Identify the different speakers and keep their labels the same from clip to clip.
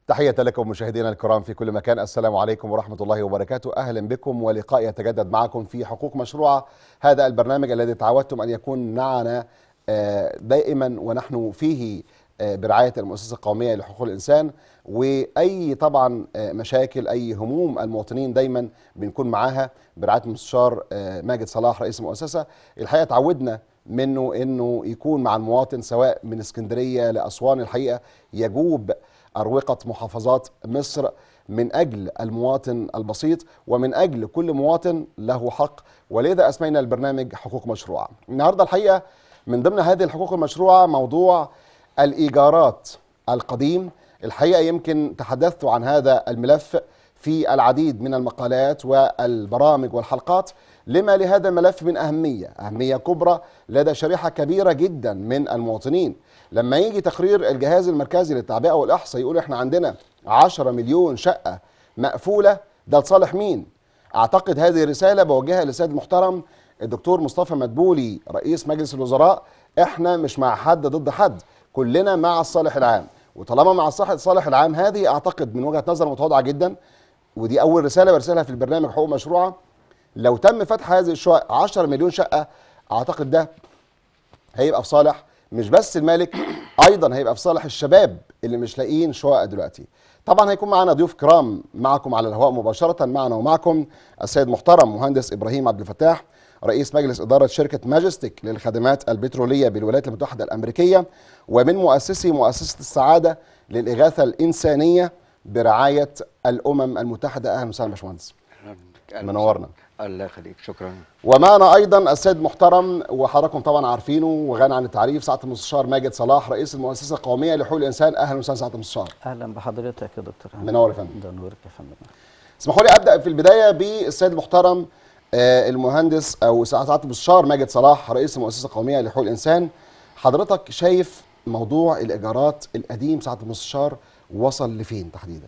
Speaker 1: تحية لكم مشاهدينا الكرام في كل مكان السلام عليكم ورحمة الله وبركاته أهلا بكم ولقاء يتجدد معكم في حقوق مشروعة هذا البرنامج الذي تعودتم أن يكون معنا آه، دائما ونحن فيه آه، برعاية المؤسسة القومية لحقوق الإنسان وأي طبعا آه، مشاكل أي هموم المواطنين دايما بنكون معاها برعاية المستشار آه، ماجد صلاح رئيس المؤسسة الحقيقة تعودنا منه انه يكون مع المواطن سواء من اسكندريه لاسوان الحقيقه يجوب اروقه محافظات مصر من اجل المواطن البسيط ومن اجل كل مواطن له حق ولذا اسمينا البرنامج حقوق مشروعه. النهارده الحقيقه من ضمن هذه الحقوق المشروعه موضوع الايجارات القديم الحقيقه يمكن تحدثت عن هذا الملف في العديد من المقالات والبرامج والحلقات لما لهذا الملف من أهمية أهمية كبرى لدى شريحة كبيرة جدا من المواطنين لما يجي تقرير الجهاز المركزي للتعبئة والإحصاء يقول إحنا عندنا 10 مليون شقة مقفولة ده لصالح مين؟ أعتقد هذه رسالة بوجهها للسيد المحترم الدكتور مصطفى مدبولي رئيس مجلس الوزراء إحنا مش مع حد ضد حد كلنا مع الصالح العام وطالما مع الصالح الصالح العام هذه أعتقد من وجهة نظر متواضعة جدا ودي أول رسالة برسلها في البرنامج حقوق مشروعة لو تم فتح هذه الشقق 10 مليون شقه اعتقد ده هيبقى في صالح مش بس المالك ايضا هيبقى في صالح الشباب اللي مش لاقيين شقق دلوقتي طبعا هيكون معنا ضيوف كرام معكم على الهواء مباشره معنا ومعكم السيد محترم مهندس ابراهيم عبد الفتاح رئيس مجلس اداره شركه ماجستيك للخدمات البتروليه بالولايات المتحده الامريكيه ومن مؤسسي مؤسسه السعاده للاغاثه الانسانيه برعايه الامم المتحده اهلا وسهلا باشمهندس منورنا
Speaker 2: الله يخليك شكرا
Speaker 1: ومعنا ايضا السيد محترم وحضراتكم طبعا عارفينه وغني عن التعريف سعاده المستشار ماجد صلاح رئيس المؤسسه القوميه لحقوق الانسان اهلا وسهلا سعاده المستشار
Speaker 3: اهلا بحضرتك يا دكتور
Speaker 1: منور يا فندم
Speaker 3: ده نورك يا فندم
Speaker 1: اسمحوا لي ابدا في البدايه بالسيد المحترم آه، المهندس او سعاده المستشار ماجد صلاح رئيس المؤسسه القوميه لحقوق الانسان حضرتك شايف موضوع الايجارات القديم سعاده المستشار وصل لفين تحديدا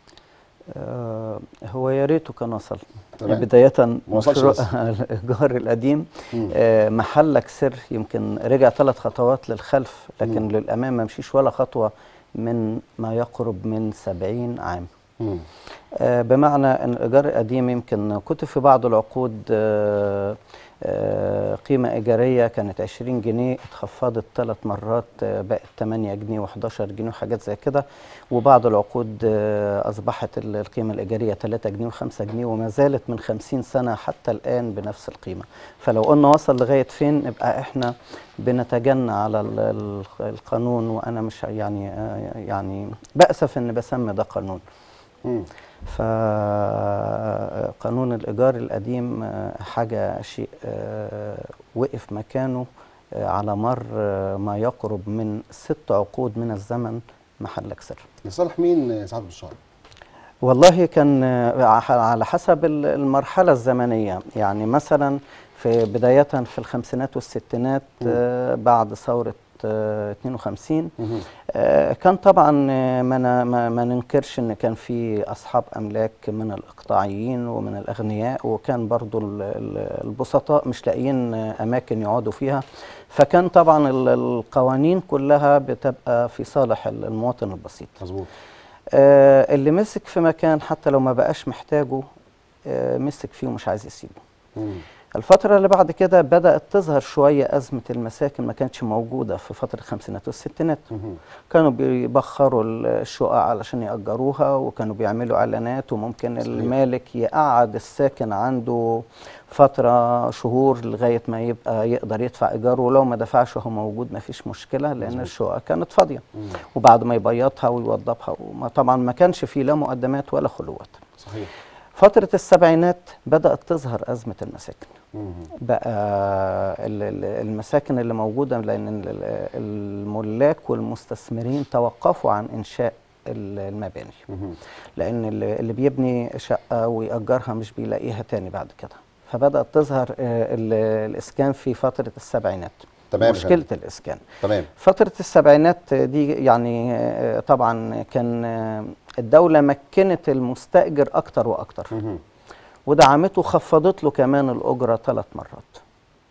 Speaker 3: آه هو يا ريته كان وصل
Speaker 1: تمام.
Speaker 3: بداية
Speaker 1: ما وصلش
Speaker 3: مشروع
Speaker 1: لسه.
Speaker 3: الإيجار القديم
Speaker 1: مم.
Speaker 3: آه محلك سر يمكن رجع ثلاث خطوات للخلف لكن
Speaker 1: مم.
Speaker 3: للأمام ما مشيش ولا خطوة من ما يقرب من سبعين عام
Speaker 1: مم.
Speaker 3: آه، بمعنى ان الايجار القديم يمكن كنت في بعض العقود آه، آه، قيمه ايجاريه كانت 20 جنيه اتخفضت ثلاث مرات آه، بقت 8 جنيه و11 جنيه وحاجات زي كده وبعض العقود آه، اصبحت ال- القيمه الايجاريه 3 جنيه و5 جنيه وما زالت من 50 سنه حتى الان بنفس القيمه فلو قلنا وصل لغايه فين نبقى احنا بنتجنى على ال- ال- القانون وانا مش يعني آه، يعني بأسف ان بسمي ده قانون
Speaker 1: مم.
Speaker 3: فقانون الإيجار القديم آه، حاجة شيء آه، وقف مكانه آه، على مر آه، ما يقرب من ست عقود من الزمن محلك سر
Speaker 1: لصالح مين آه، سعاده المستشار
Speaker 3: والله كان آه، ع- على حسب ال- المرحلة الزمنية يعني مثلا في بداية في الخمسينات والستينات آه، بعد ثورة آه، 52
Speaker 1: مم.
Speaker 3: آه، كان طبعا آه، ما ن- ما ما ننكرش ان كان في اصحاب املاك من الاقطاعيين ومن الاغنياء وكان برضو ال- ال- البسطاء مش لاقيين آه، اماكن يقعدوا فيها فكان طبعا ال- القوانين كلها بتبقى في صالح ال- المواطن البسيط
Speaker 1: مظبوط
Speaker 3: آه، اللي مسك في مكان حتى لو ما بقاش محتاجه آه، مسك فيه ومش عايز يسيبه
Speaker 1: مم.
Speaker 3: الفترة اللي بعد كده بدأت تظهر شوية أزمة المساكن ما كانتش موجودة في فترة الخمسينات والستينات
Speaker 1: مم.
Speaker 3: كانوا بيبخروا الشقق علشان يأجروها وكانوا بيعملوا إعلانات وممكن
Speaker 1: صحيح.
Speaker 3: المالك يقعد الساكن عنده فترة شهور لغاية ما يبقى يقدر يدفع إيجاره ولو ما دفعش وهو موجود ما فيش مشكلة لأن
Speaker 1: مظبوط.
Speaker 3: الشقق كانت فاضية
Speaker 1: مم.
Speaker 3: وبعد ما يبيضها ويوضبها وما طبعا ما كانش فيه لا مقدمات ولا خلوات
Speaker 1: صحيح
Speaker 3: فترة السبعينات بدأت تظهر أزمة المساكن
Speaker 1: مم.
Speaker 3: بقى ال- ال- المساكن اللي موجودة لأن ال- ال- الملاك والمستثمرين توقفوا عن إنشاء ال- المباني
Speaker 1: مم.
Speaker 3: لأن اللي اللي بيبني شقة ويأجرها مش بيلاقيها تاني بعد كده فبدأت تظهر آه، ال- الإسكان في فترة السبعينات
Speaker 1: تمام يا
Speaker 3: مشكلة
Speaker 1: فندم.
Speaker 3: الإسكان
Speaker 1: تمام
Speaker 3: فترة السبعينات دي يعني آه، طبعا كان آه، الدولة مكنت المستأجر أكتر وأكتر
Speaker 1: مم.
Speaker 3: ودعمته خفضت له كمان الأجرة ثلاث مرات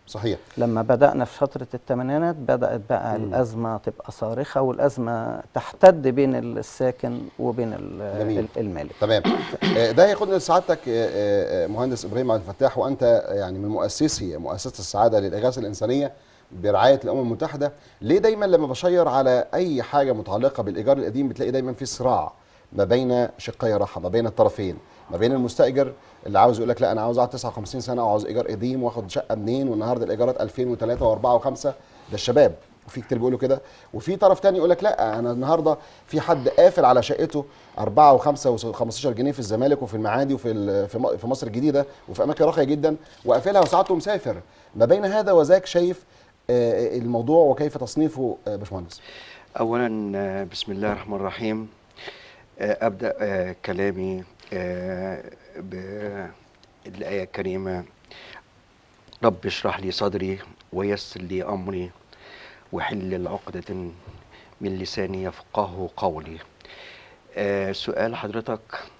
Speaker 1: صحيح
Speaker 3: لما بدأنا في فترة الثمانينات بدأت بقى الأزمة تبقى صارخة والأزمة تحتد بين الساكن وبين ال-
Speaker 1: جميل.
Speaker 3: ال- المالك
Speaker 1: تمام آه، ده ياخدنا لسعادتك آه، آه، مهندس ابراهيم عبد الفتاح وانت يعني من مؤسسي مؤسسه السعاده للاغاثه الانسانيه برعايه الامم المتحده ليه دايما لما بشير على اي حاجه متعلقه بالايجار القديم بتلاقي دايما في صراع ما بين شقي رحى ما بين الطرفين ما بين المستاجر اللي عاوز يقول لك لا انا عاوز اقعد 59 سنه وعاوز ايجار قديم واخد شقه منين والنهارده الايجارات 2003 و4 و5 ده الشباب وفي كتير بيقولوا كده وفي طرف تاني يقول لك لا انا النهارده في حد قافل على شقته 4 و5 و15 جنيه في الزمالك وفي المعادي وفي ال- في م- في مصر الجديده وفي اماكن راقيه جدا وقافلها وساعته مسافر ما بين هذا وذاك شايف آه، الموضوع وكيف تصنيفه آه، باشمهندس
Speaker 2: اولا آه، بسم الله الرحمن الرحيم آه، ابدا آه، كلامي آه، بالايه الكريمه رب اشرح لي صدري ويسر لي امري وحل عقدة من لساني يفقه قولي آه سؤال حضرتك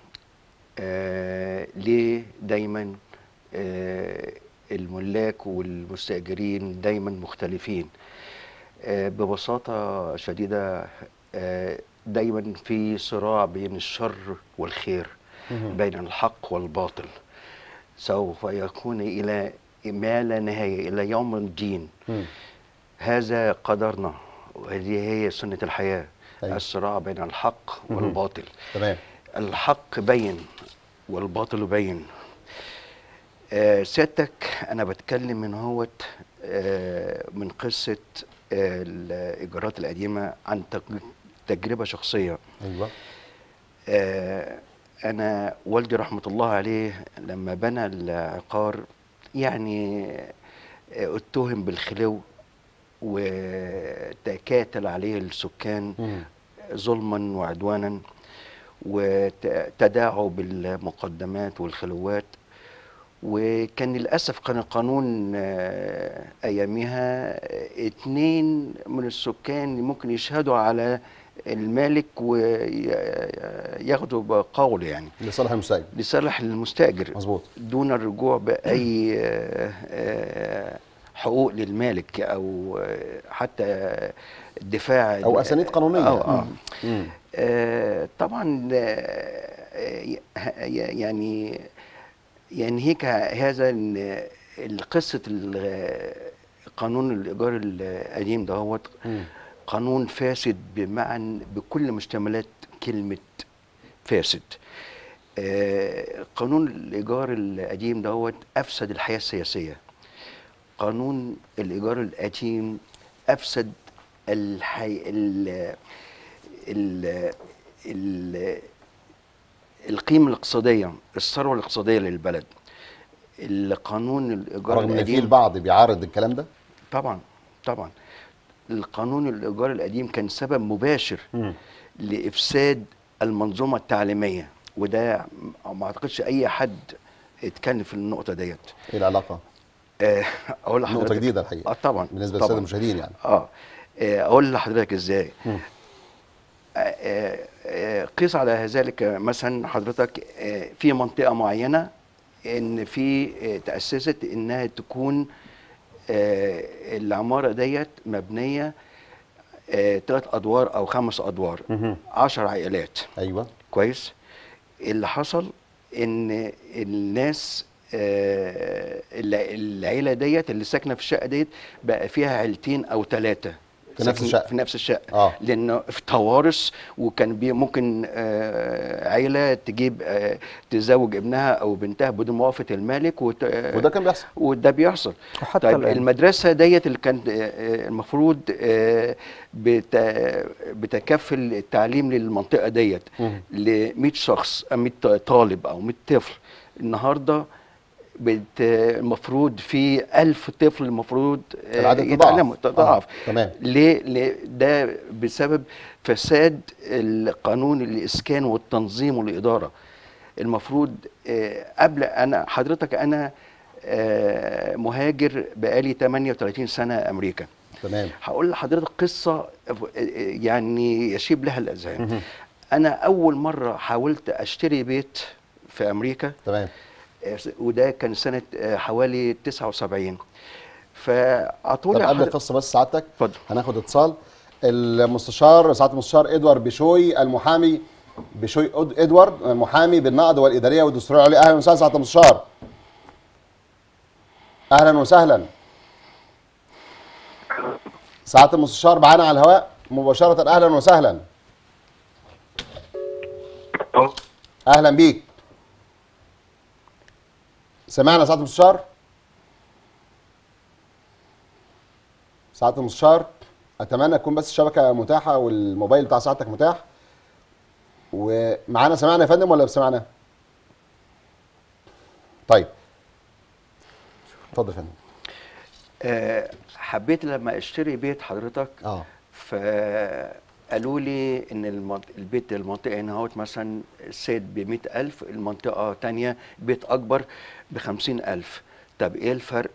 Speaker 2: آه ليه دايما آه الملاك والمستأجرين دايما مختلفين آه ببساطة شديدة آه دايما في صراع بين الشر والخير بين الحق والباطل سوف يكون إلى ما لا نهاية إلى يوم الدين هذا قدرنا وهذه هي سنة الحياة
Speaker 1: أيوة.
Speaker 2: الصراع بين الحق والباطل
Speaker 1: تمام
Speaker 2: الحق بين والباطل بين آه سيادتك أنا بتكلم من هوت آه من قصة آه الإيجارات القديمة عن تج- تجربة شخصية
Speaker 1: ايوه
Speaker 2: آه، أنا والدي رحمة الله عليه لما بنى العقار يعني آه، اتهم بالخلو وتكاتل عليه السكان
Speaker 1: مم.
Speaker 2: ظلما وعدوانا وتداعوا بالمقدمات والخلوات وكان للأسف كان القانون آه، أيامها آه، اتنين من السكان ممكن يشهدوا على المالك وياخدوا بقول يعني
Speaker 1: لصالح المستاجر
Speaker 2: لصالح المستأجر
Speaker 1: مظبوط
Speaker 2: دون الرجوع بأي آه، آه، حقوق للمالك أو آه، حتى الدفاع
Speaker 1: او اسانيد قانونيه
Speaker 2: آه، آه.
Speaker 1: مم.
Speaker 2: آه، طبعا آه، ي- يعني ينهيك هذا إن قصة ال- قانون الإيجار القديم دهوت
Speaker 1: مم.
Speaker 2: قانون فاسد بمعنى بكل مشتملات كلمة فاسد آه، قانون الإيجار القديم دهوت أفسد الحياة السياسية قانون الإيجار القديم أفسد الحي... ال... ال... ال... القيمة الاقتصادية الثروة الاقتصادية للبلد القانون الإيجار
Speaker 1: رغم ان في
Speaker 2: القديم
Speaker 1: البعض بيعارض الكلام ده
Speaker 2: طبعا طبعا القانون الإيجار القديم كان سبب مباشر
Speaker 1: مم.
Speaker 2: لإفساد المنظومة التعليمية وده ما أعتقدش أي حد اتكلم في النقطة ديت
Speaker 1: ايه العلاقه
Speaker 2: آه، أقول
Speaker 1: نقطه
Speaker 2: لحضرتك
Speaker 1: جديده الحقيقه
Speaker 2: اه طبعا
Speaker 1: بالنسبه
Speaker 2: طبعاً.
Speaker 1: للساده المشاهدين يعني
Speaker 2: اه آه، اقول لحضرتك ازاي
Speaker 1: مم.
Speaker 2: آه، آه، آه، قيس على ذلك مثلا حضرتك آه، في منطقه معينه ان في آه، تاسست انها تكون آه، العماره ديت مبنيه ثلاث ادوار او خمس ادوار
Speaker 1: مهم.
Speaker 2: عشر عائلات
Speaker 1: ايوه
Speaker 2: كويس اللي حصل ان الناس آه، الع- العيله ديت اللي ساكنه في الشقه ديت بقى فيها عيلتين او ثلاثه
Speaker 1: في نفس الشقة.
Speaker 2: في نفس الشقه
Speaker 1: آه.
Speaker 2: لانه في توارث وكان بي ممكن آه، عيله تجيب آه، تزوج ابنها او بنتها بدون موافقه المالك وت...
Speaker 1: وده كان بيحصل
Speaker 2: وده بيحصل
Speaker 3: وحتى
Speaker 2: طيب
Speaker 3: الآن.
Speaker 2: المدرسة ديت اللي كان آه، آه، المفروض آه، بت- بتكفل التعليم للمنطقة ديت
Speaker 1: مم.
Speaker 2: ل 100 شخص أو 100 طالب أو 100 طفل النهاردة بت- المفروض في ألف طفل المفروض آه،
Speaker 1: العدد تضاعف.
Speaker 2: يتعلموا تضاعف
Speaker 1: آه، تمام.
Speaker 2: ليه؟ ليه؟ ده بسبب فساد القانون الإسكان والتنظيم والإدارة المفروض آه، قبل أنا حضرتك أنا آه، مهاجر بقالي 38 سنة أمريكا
Speaker 1: تمام
Speaker 2: هقول لحضرتك قصة آه، يعني يشيب لها الأذهان
Speaker 1: مهم.
Speaker 2: أنا أول مرة حاولت أشتري بيت في أمريكا
Speaker 1: تمام
Speaker 2: آه، وده كان سنة آه، حوالي 79 فاعطوا
Speaker 1: طب
Speaker 2: لي
Speaker 1: قبل
Speaker 2: حضر-
Speaker 1: القصه بس سعادتك
Speaker 2: اتفضل
Speaker 1: هناخد اتصال المستشار سعاده المستشار ادوارد بشوي المحامي بشوي أد- ادوارد محامي بالنقد والاداريه والدستوريه العليا اهلا وسهلا سعاده المستشار اهلا وسهلا سعاده المستشار معانا على الهواء مباشره اهلا وسهلا اهلا بيك سمعنا سعاده المستشار سعاده المستشار اتمنى تكون بس الشبكه متاحه والموبايل بتاع سعادتك متاح ومعانا سمعنا يا فندم ولا سمعنا طيب اتفضل يا فندم
Speaker 2: آه، حبيت لما اشتري بيت حضرتك
Speaker 1: اه
Speaker 2: فقالوا لي ان المنط... البيت المنطقه هنا اهوت مثلا السيد ب ألف المنطقه تانية بيت اكبر ب ألف طب ايه الفرق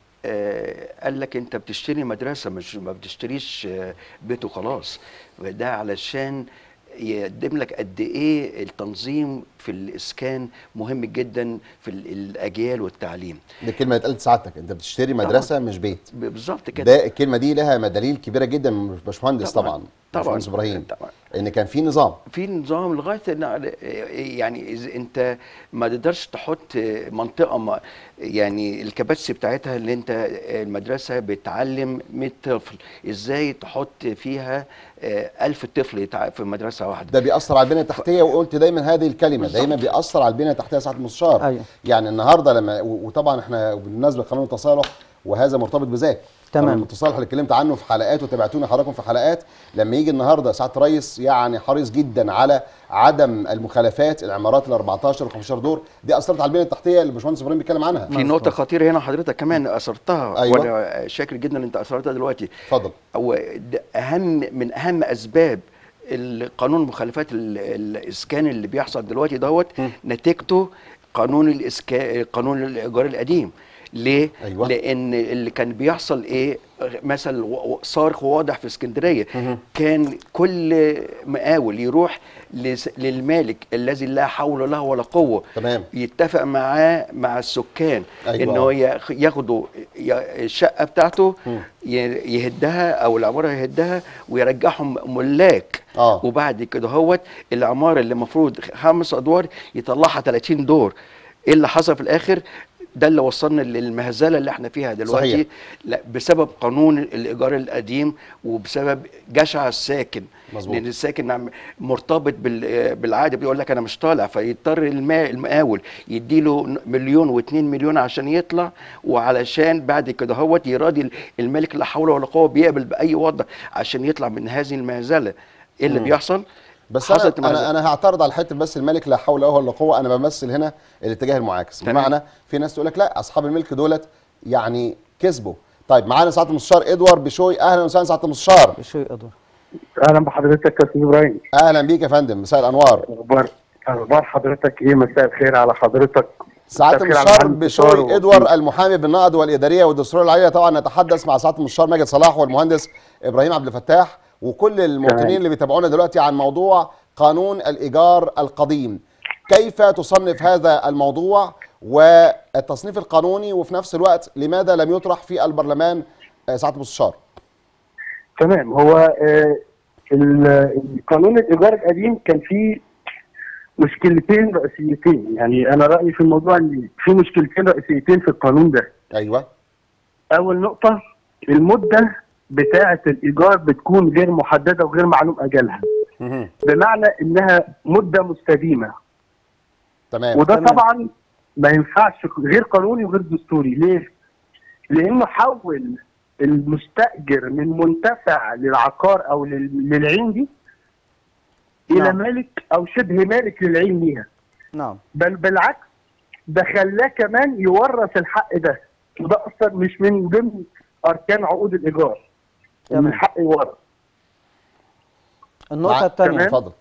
Speaker 2: آه قال لك انت بتشتري مدرسه مش ما بتشتريش آه بيت وخلاص وده علشان يقدم لك قد ايه التنظيم في الاسكان مهم جدا في ال- الاجيال والتعليم
Speaker 1: دي الكلمه اللي اتقالت سعادتك انت بتشتري مدرسه مش بيت
Speaker 2: بالظبط كده
Speaker 1: ده الكلمه دي لها مدليل كبيره جدا من باشمهندس
Speaker 2: طبعاً.
Speaker 1: طبعا
Speaker 2: طبعاً.
Speaker 1: باشمهندس ابراهيم
Speaker 2: طبعاً.
Speaker 1: ان كان في نظام
Speaker 2: في نظام لغايه ان يعني اذا انت ما تقدرش تحط منطقه ما يعني الكباسيتي بتاعتها اللي انت المدرسه بتعلم 100 طفل ازاي تحط فيها آه، 1000 طفل يتع- في مدرسه واحده
Speaker 1: ده بيأثر على البنية التحتية وقلت دايما هذه الكلمة
Speaker 2: بالظبط.
Speaker 1: دايما بيأثر على البنية التحتية ساعة المستشار
Speaker 3: أيوة.
Speaker 1: يعني النهاردة لما و- وطبعا احنا بالنسبة لقانون التصالح وهذا مرتبط بذاك
Speaker 3: تمام.
Speaker 1: قانون التصالح اللي اتكلمت عنه في حلقات وتابعتوني حضراتكم في حلقات لما يجي النهارده سعاده الرئيس يعني حريص جدا على عدم المخالفات العمارات ال 14 و 15 دور دي اثرت على البنيه التحتيه اللي باشمهندس ابراهيم بيتكلم عنها
Speaker 2: في نقطه خطيره هنا حضرتك كمان اثرتها
Speaker 1: أيوة.
Speaker 2: وانا شاكر جدا ان انت اثرتها دلوقتي
Speaker 1: اتفضل
Speaker 2: هو ده اهم من اهم اسباب القانون مخالفات ال- الاسكان اللي بيحصل دلوقتي دوت نتيجته قانون الاسكان قانون الايجار القديم ليه؟
Speaker 1: أيوة.
Speaker 2: لان اللي كان بيحصل ايه مثل و- و- صارخ واضح في اسكندريه كان كل مقاول يروح لس- للمالك الذي لا حول له ولا قوه
Speaker 1: تمام.
Speaker 2: يتفق معاه مع السكان
Speaker 1: أيوة.
Speaker 2: ان هو ياخ- ياخدوا ي- الشقه بتاعته ي- يهدها او العماره يهدها ويرجعهم ملاك
Speaker 1: آه.
Speaker 2: وبعد كده هوت العماره اللي المفروض خمس ادوار يطلعها 30 دور ايه اللي حصل في الاخر ده اللي وصلنا للمهزله اللي احنا فيها دلوقتي
Speaker 1: صحيح.
Speaker 2: لا بسبب قانون الايجار القديم وبسبب جشع الساكن
Speaker 1: مظبوط.
Speaker 2: لان الساكن عم- مرتبط بال- بالعاده بيقول لك انا مش طالع فيضطر الماء المقاول يديله مليون واتنين مليون عشان يطلع وعلشان بعد كده هوت يراضي الملك لا حول ولا قوه بيقبل باي وضع عشان يطلع من هذه المهزله ايه اللي بيحصل
Speaker 1: بس انا
Speaker 2: حصلت
Speaker 1: انا,
Speaker 2: مهزلة.
Speaker 1: أنا هعترض على حته بس الملك لا حول له ولا قوه انا بمثل هنا الاتجاه المعاكس
Speaker 2: تمام.
Speaker 1: بمعنى في ناس تقول لك لا اصحاب الملك دولت يعني كسبوا طيب معانا سعاده المستشار ادوارد بشوي اهلا وسهلا سعاده المستشار
Speaker 3: شو يقدر
Speaker 4: اهلا بحضرتك يا استاذ ابراهيم
Speaker 1: اهلا بيك يا فندم مساء الانوار
Speaker 4: اخبار اخبار حضرتك ايه مساء الخير على حضرتك
Speaker 1: سعاده
Speaker 4: مساء الخير على
Speaker 1: المستشار
Speaker 4: المهندس طارق
Speaker 1: بشوي
Speaker 4: ووكيل.
Speaker 1: ادوارد المحامي بالنقد والاداريه والدستوريه العليا طبعا نتحدث مع سعاده المستشار ماجد صلاح والمهندس ابراهيم عبد الفتاح وكل المواطنين
Speaker 4: تمام.
Speaker 1: اللي بيتابعونا دلوقتي عن موضوع قانون الايجار القديم كيف تصنف هذا الموضوع والتصنيف القانوني وفي نفس الوقت لماذا لم يطرح في البرلمان آه، سعاده المستشار
Speaker 4: تمام هو آه، ال- القانون الايجار القديم كان فيه مشكلتين رئيسيتين يعني انا رايي في الموضوع ان في مشكلتين رئيسيتين في القانون ده
Speaker 1: ايوه
Speaker 4: اول نقطه المده بتاعه الايجار بتكون غير محدده وغير معلوم اجلها
Speaker 1: مهم.
Speaker 4: بمعنى انها مده مستديمه
Speaker 1: تمام
Speaker 4: وده
Speaker 3: تمام.
Speaker 4: طبعا ما ينفعش غير قانوني وغير دستوري ليه؟ لانه حول المستاجر من منتفع للعقار او لل- للعين دي الى
Speaker 3: نعم.
Speaker 4: مالك او شبه مالك للعين ليها
Speaker 3: نعم
Speaker 4: بل بالعكس ده خلاه كمان يورث الحق ده وده اصلا مش من ضمن اركان عقود الايجار ان
Speaker 3: تمام.
Speaker 4: الحق يورث
Speaker 3: النقطة
Speaker 1: مع-
Speaker 3: الثانية
Speaker 4: تمام.
Speaker 1: اتفضل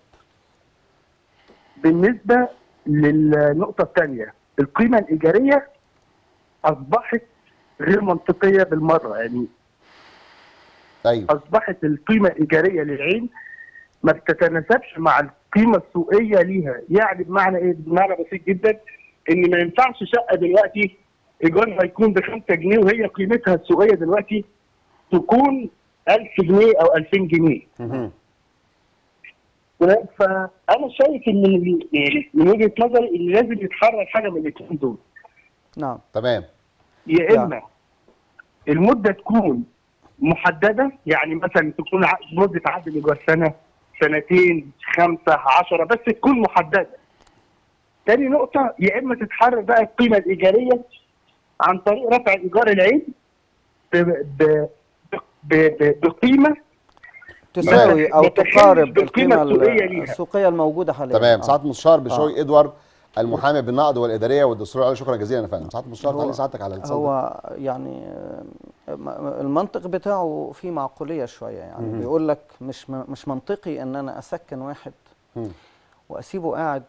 Speaker 4: بالنسبه للنقطه الثانيه القيمه الايجاريه اصبحت غير منطقيه بالمره يعني
Speaker 1: ايوه
Speaker 4: اصبحت القيمه الايجاريه للعين ما بتتناسبش مع القيمه السوقيه ليها يعني بمعنى ايه بمعنى بسيط جدا ان ما ينفعش شقه دلوقتي ايجارها يكون ب 5 جنيه وهي قيمتها السوقيه دلوقتي تكون 1000 جنيه او 2000 جنيه
Speaker 1: مهم.
Speaker 4: فانا شايف ان من من وجهه نظري ان لازم يتحرك حاجه من الاثنين دول
Speaker 3: نعم
Speaker 1: تمام
Speaker 4: يا اما المده تكون محدده يعني مثلا تكون ع- مده عقد الايجار سنه سنتين خمسه عشرة بس تكون محدده. تاني نقطه يا اما تتحرك بقى القيمه الايجاريه عن طريق رفع الايجار العين ب- ب- ب- ب- بقيمه
Speaker 3: تساوي
Speaker 4: ما-
Speaker 3: او
Speaker 4: ما تخلش
Speaker 3: تقارب
Speaker 4: بالقيمة
Speaker 3: القيمه
Speaker 4: السوقية ليها.
Speaker 3: السوقيه الموجوده حاليا
Speaker 1: تمام
Speaker 3: آه.
Speaker 1: سعاده المستشار بشوي ادوارد المحامي بالنقد والاداريه والدستوريه عليه شكرا جزيلا يا فندم سعاده المستشار
Speaker 3: هو-
Speaker 1: تعالي سعادتك على الاتصال ده.
Speaker 3: هو يعني آه، م- المنطق بتاعه فيه معقوليه شويه يعني بيقول لك مش م- مش منطقي ان انا اسكن واحد
Speaker 1: مم.
Speaker 3: واسيبه قاعد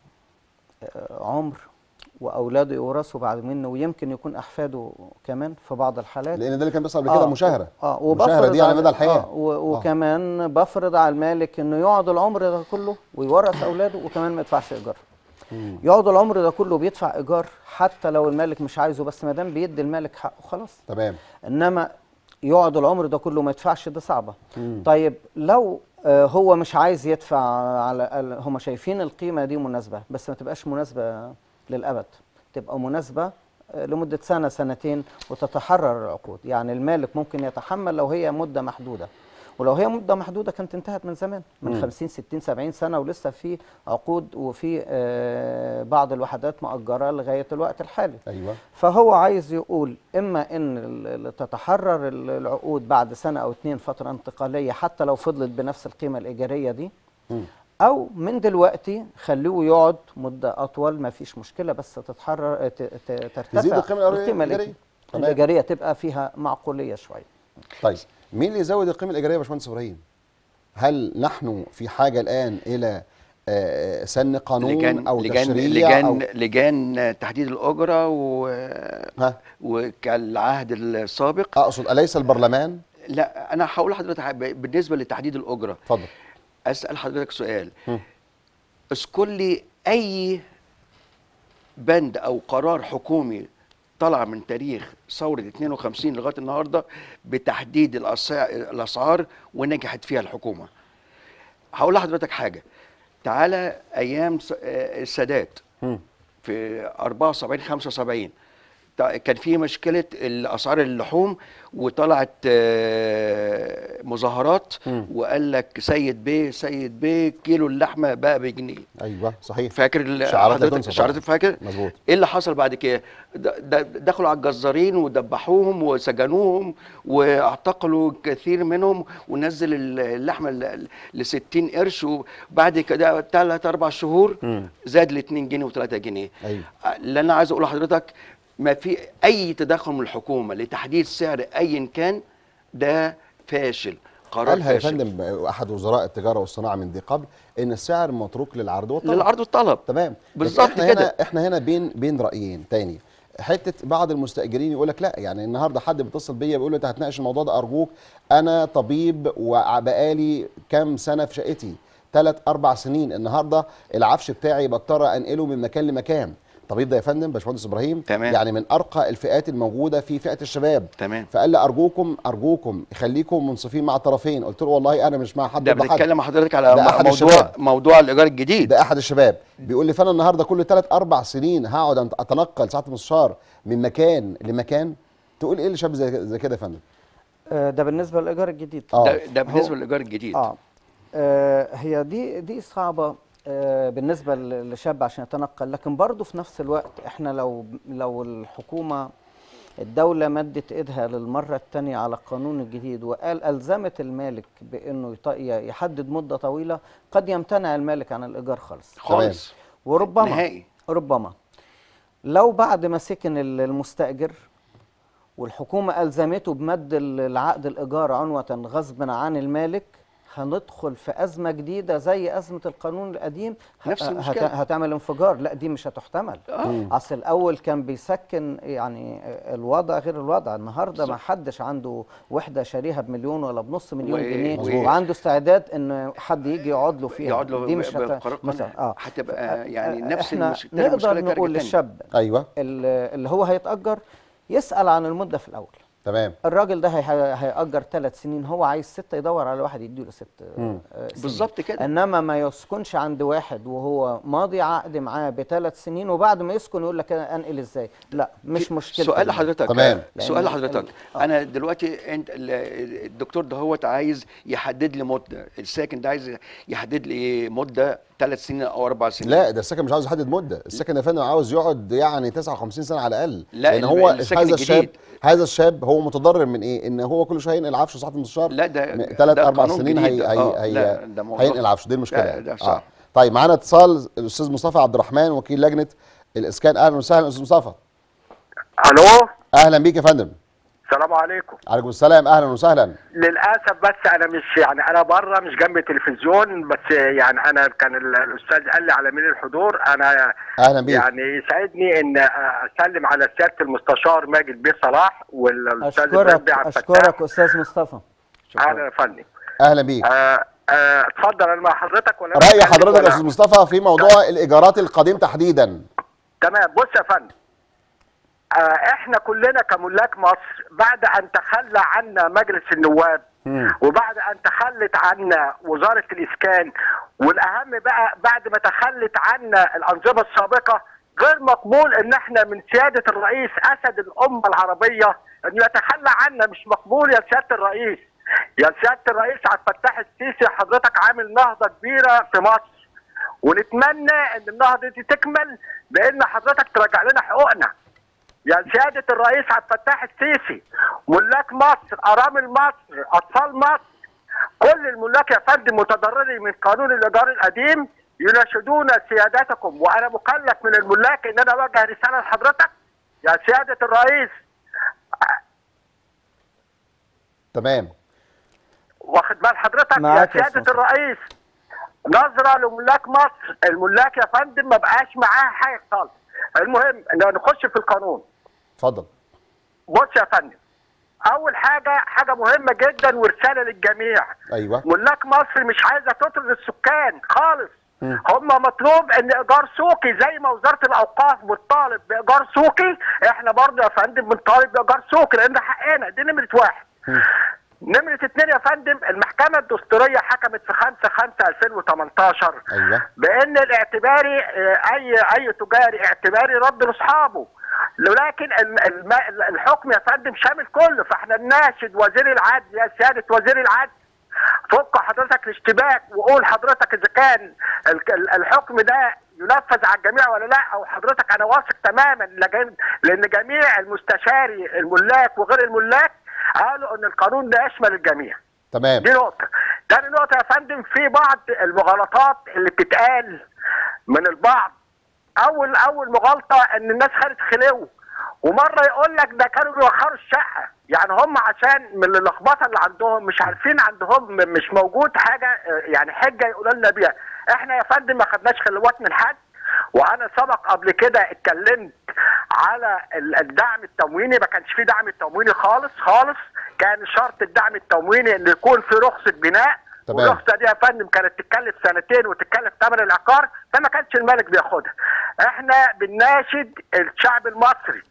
Speaker 3: آه، عمر واولاده يورثوا بعد منه ويمكن يكون احفاده كمان في بعض الحالات
Speaker 1: لان ده اللي كان بيحصل قبل كده مشاهره
Speaker 3: اه
Speaker 1: مشاهره دي على مدى الحياه
Speaker 3: آه و- وكمان بفرض على المالك انه يقعد العمر ده كله ويورث اولاده وكمان ما يدفعش ايجار يقعد العمر ده كله بيدفع ايجار حتى لو المالك مش عايزه بس ما دام بيدي المالك حقه خلاص
Speaker 1: تمام
Speaker 3: انما يقعد العمر ده كله ما يدفعش ده صعبه طيب لو آه، هو مش عايز يدفع على ال- هم شايفين القيمه دي مناسبه بس ما تبقاش مناسبه للابد تبقى مناسبه آه، لمده سنه سنتين وتتحرر العقود يعني المالك ممكن يتحمل لو هي مده محدوده ولو هي مده محدوده كانت انتهت من زمان من 50 60 70 سنه ولسه في عقود وفي آه، بعض الوحدات مؤجره لغايه الوقت الحالي
Speaker 1: ايوه
Speaker 3: فهو عايز يقول اما ان ال- ال- تتحرر ال- العقود بعد سنه او اتنين فتره انتقاليه حتى لو فضلت بنفس القيمه الايجاريه دي
Speaker 1: مم.
Speaker 3: او من دلوقتي خلوه يقعد مده اطول ما فيش مشكله بس تتحرر ت- ت- ترتفع
Speaker 1: تزيد القيمة
Speaker 3: القيمه
Speaker 1: الإيجارية.
Speaker 3: الإيج-
Speaker 1: تمام.
Speaker 3: الايجاريه تبقى فيها معقوليه شويه
Speaker 1: طيب مين اللي يزود القيمه الايجاريه يا باشمهندس ابراهيم هل نحن في حاجه الان الى آه، سن قانون
Speaker 2: لجان
Speaker 1: او
Speaker 2: لجان
Speaker 1: تشريع
Speaker 2: لجان
Speaker 1: او
Speaker 2: لجان تحديد الاجره و
Speaker 1: ها
Speaker 2: وكالعهد السابق
Speaker 1: اقصد اليس البرلمان
Speaker 2: لا انا هقول لحضرتك حاجة. بالنسبه لتحديد الاجره
Speaker 1: اتفضل
Speaker 2: اسال حضرتك سؤال
Speaker 1: مم.
Speaker 2: اذكر لي اي بند او قرار حكومي طلع من تاريخ ثورة 52 لغاية النهاردة بتحديد الأسع- الأسعار ونجحت فيها الحكومة هقول لحضرتك حاجة تعالى أيام س- آه، السادات
Speaker 1: مم.
Speaker 2: في 74 75 تع- كان في مشكله الاسعار اللحوم وطلعت آه، مظاهرات
Speaker 1: مم.
Speaker 2: وقال لك سيد بيه سيد بيه كيلو اللحمه بقى بجنيه
Speaker 1: ايوه صحيح
Speaker 2: فاكر ال-
Speaker 1: شعارات لا
Speaker 2: حضرتك
Speaker 1: تنسى
Speaker 2: شعارات
Speaker 1: طبعاً.
Speaker 2: فاكر
Speaker 1: مظبوط
Speaker 2: ايه اللي حصل بعد كده د- د- دخلوا على الجزارين ودبحوهم وسجنوهم واعتقلوا كثير منهم ونزل ال- اللحمه ل 60 قرش وبعد كده ثلاث اربع شهور
Speaker 1: مم.
Speaker 2: زاد ل 2 جنيه و3 جنيه
Speaker 1: ايوه
Speaker 2: اللي انا عايز اقول لحضرتك ما في اي تدخل من الحكومه لتحديد سعر ايا كان ده فاشل قرار
Speaker 1: قالها يا
Speaker 2: فاشل
Speaker 1: فندم احد وزراء التجاره والصناعه من دي قبل ان السعر متروك للعرض والطلب
Speaker 2: للعرض والطلب
Speaker 1: تمام
Speaker 2: بالظبط
Speaker 1: احنا
Speaker 2: كده.
Speaker 1: هنا احنا هنا بين بين رايين تاني حته بعض المستاجرين يقول لك لا يعني النهارده حد بيتصل بيا بيقول لي انت هتناقش الموضوع ده ارجوك انا طبيب وبقالي كام سنه في شقتي ثلاث اربع سنين النهارده العفش بتاعي بضطر انقله من مكان لمكان طبيب ده يا فندم باشمهندس ابراهيم
Speaker 2: تمام.
Speaker 1: يعني من ارقى الفئات الموجوده في فئه الشباب
Speaker 2: تمام
Speaker 1: فقال لي ارجوكم ارجوكم خليكم منصفين مع الطرفين قلت له والله انا مش مع حد
Speaker 2: ده
Speaker 1: ضد حد.
Speaker 2: بنتكلم مع حضرتك على
Speaker 1: ده أحد
Speaker 2: موضوع
Speaker 1: الشباب.
Speaker 2: موضوع الايجار الجديد
Speaker 1: ده احد الشباب بيقول لي فانا النهارده كل ثلاث اربع سنين هقعد أنت- اتنقل ساعه المستشار من مكان لمكان تقول ايه لشاب زي زي كده يا فندم
Speaker 3: آه، ده بالنسبه للايجار الجديد
Speaker 1: اه
Speaker 2: ده, ده بالنسبه للايجار الجديد
Speaker 3: اه آه، هي دي دي صعبه آه، بالنسبه ل- لشاب عشان يتنقل لكن برضه في نفس الوقت احنا لو لو الحكومه الدولة مدت ايدها للمرة الثانية على القانون الجديد وقال ألزمت المالك بأنه يط- ي- يحدد مدة طويلة قد يمتنع المالك عن الإيجار خالص
Speaker 2: خالص
Speaker 3: وربما
Speaker 2: نهائي
Speaker 3: ربما لو بعد ما سكن ال- المستأجر والحكومة ألزمته بمد ال- العقد الإيجار عنوة غصبا عن المالك هندخل في ازمه جديده زي ازمه القانون القديم ه-
Speaker 2: نفس
Speaker 3: هت-
Speaker 2: المشكلة.
Speaker 3: هتعمل انفجار لا دي مش هتحتمل اصل الاول كان بيسكن يعني الوضع غير الوضع النهارده ما حدش عنده وحده شاريها بمليون ولا بنص مليون
Speaker 2: و-
Speaker 3: جنيه
Speaker 2: و-
Speaker 3: وعنده استعداد ان حد يجي يقعد له فيها
Speaker 2: يقعد له
Speaker 3: دي مش
Speaker 2: بقرار
Speaker 3: هت...
Speaker 2: قانوني.
Speaker 3: مثلا اه
Speaker 2: هتبقى يعني نفس
Speaker 3: احنا
Speaker 2: المشكلة- المشكلة
Speaker 3: نقدر
Speaker 2: كارجة
Speaker 3: نقول
Speaker 2: تاني.
Speaker 3: للشاب
Speaker 1: ايوه
Speaker 3: اللي اللي هو هيتأجر يسأل عن المدة في الأول
Speaker 1: تمام
Speaker 3: الراجل ده هي- هيأجر ثلاث سنين هو عايز ستة يدور على واحد يديله ست آه، سنين
Speaker 2: بالظبط كده.
Speaker 3: انما ما يسكنش عند واحد وهو ماضي عقد معاه بثلاث سنين وبعد ما يسكن يقول لك أنا انقل ازاي لا مش مشكله
Speaker 2: سؤال لحضرتك
Speaker 1: تمام.
Speaker 2: سؤال
Speaker 3: لأن
Speaker 2: لحضرتك
Speaker 3: ال- آه.
Speaker 2: انا دلوقتي انت ال- الدكتور دهوت عايز يحدد لي مده الساكن ده عايز يحدد لي مده ثلاث سنين او اربع سنين
Speaker 1: لا ده السكن مش عاوز يحدد مده السكن يا فندم عاوز يقعد يعني 59 سنه على الاقل
Speaker 2: لا،
Speaker 1: لان
Speaker 2: ال-
Speaker 1: هو
Speaker 2: السكن
Speaker 1: هذا الشاب
Speaker 2: الجديد.
Speaker 1: هذا الشاب هو متضرر من ايه ان هو كل شويه ينقل عفشه صاحب المستشار
Speaker 2: لا، ده-
Speaker 1: ثلاث
Speaker 2: ده
Speaker 1: اربع
Speaker 2: قانون
Speaker 1: سنين
Speaker 2: جديد
Speaker 1: هي
Speaker 2: ده.
Speaker 1: هي
Speaker 2: آه،
Speaker 1: هي
Speaker 2: لا، ده موضوع-
Speaker 1: هينقل عفشه دي المشكله
Speaker 2: لا،
Speaker 1: يعني.
Speaker 2: ده صح.
Speaker 1: طيب معانا اتصال الاستاذ مصطفى عبد الرحمن وكيل لجنه الاسكان اهلا وسهلا استاذ مصطفى
Speaker 4: الو
Speaker 1: اهلا بيك يا فندم
Speaker 4: السلام عليكم
Speaker 1: عليكم السلام اهلا وسهلا
Speaker 4: للاسف بس انا مش يعني انا بره مش جنب التلفزيون بس يعني انا كان ال- الاستاذ قال لي على مين الحضور انا
Speaker 1: اهلا بيك
Speaker 4: يعني يسعدني ان اسلم على سياده المستشار ماجد بيه صلاح والاستاذ ابراهيم
Speaker 3: اشكرك
Speaker 4: بيه عبد
Speaker 3: اشكرك
Speaker 4: الفتاح
Speaker 3: استاذ مصطفى
Speaker 4: اهلا يا فندم
Speaker 1: اهلا بيك
Speaker 4: آه، آه، اتفضل انا مع حضرتك ولا
Speaker 1: راي
Speaker 4: أتكلم
Speaker 1: حضرتك
Speaker 4: ولا-
Speaker 1: يا استاذ مصطفى في موضوع الايجارات القديم تحديدا
Speaker 4: تمام بص يا فندم آه احنا كلنا كملاك مصر بعد ان تخلى عنا مجلس النواب
Speaker 1: مم.
Speaker 4: وبعد ان تخلت عنا وزاره الاسكان والاهم بقى بعد ما تخلت عنا الانظمه السابقه غير مقبول ان احنا من سياده الرئيس اسد الامه العربيه انه يتخلى عنا مش مقبول يا سياده الرئيس يا سياده الرئيس عبد الفتاح السيسي حضرتك عامل نهضه كبيره في مصر ونتمنى ان النهضه دي تكمل بان حضرتك ترجع لنا حقوقنا يا سيادة الرئيس عبد الفتاح السيسي ملاك مصر أرامل مصر أطفال مصر كل الملاك يا فندم متضررين من قانون الإيجار القديم يناشدون سيادتكم وأنا مكلف من الملاك إن أنا أوجه رسالة لحضرتك يا سيادة الرئيس
Speaker 1: تمام
Speaker 4: واخد بال حضرتك يا
Speaker 3: معاك يا
Speaker 4: سيادة
Speaker 3: أستاذ.
Speaker 4: الرئيس نظرة لملاك مصر الملاك يا فندم ما بقاش معاه حاجة خالص المهم إن نخش في القانون
Speaker 1: اتفضل
Speaker 4: بص يا فندم اول حاجه حاجه مهمه جدا ورساله للجميع
Speaker 1: ايوه
Speaker 4: ملاك مصر مش عايزه تطرد السكان خالص
Speaker 1: مم.
Speaker 4: هم مطلوب ان ايجار سوقي زي ما وزاره الاوقاف بتطالب بايجار سوقي احنا برضه يا فندم بنطالب بايجار سوقي لان ده حقنا دي نمره واحد نمرة اتنين يا فندم المحكمة الدستورية حكمت في 5 5 2018
Speaker 1: ايوه
Speaker 4: بان الاعتباري آه، اي اي تجاري اعتباري رد لاصحابه ولكن الم- الم- الحكم يا فندم شامل كله فاحنا نناشد وزير العدل يا سياده وزير العدل فك حضرتك الاشتباك وقول حضرتك اذا كان ال- ال- الحكم ده ينفذ على الجميع ولا لا او حضرتك انا واثق تماما لجم- لان جميع المستشاري الملاك وغير الملاك قالوا ان القانون ده يشمل الجميع
Speaker 1: تمام
Speaker 4: دي نقطة. تاني نقطة يا فندم في بعض المغالطات اللي بتتقال من البعض. أول أول مغالطة إن الناس خدت خلو ومرة يقول لك ده كانوا بيوخروا الشقة، يعني هم عشان من اللخبطة اللي عندهم مش عارفين عندهم م- مش موجود حاجة آه، يعني حجة يقولوا لنا بيها. إحنا يا فندم ما خدناش خلوات من حد وانا سبق قبل كده اتكلمت على ال- الدعم التمويني ما كانش في دعم تمويني خالص خالص كان شرط الدعم التمويني ان يكون في رخصه بناء
Speaker 1: تمام.
Speaker 4: والرخصه دي يا فندم كانت تتكلف سنتين وتتكلف ثمن العقار فما كانش الملك بياخدها احنا بنناشد الشعب المصري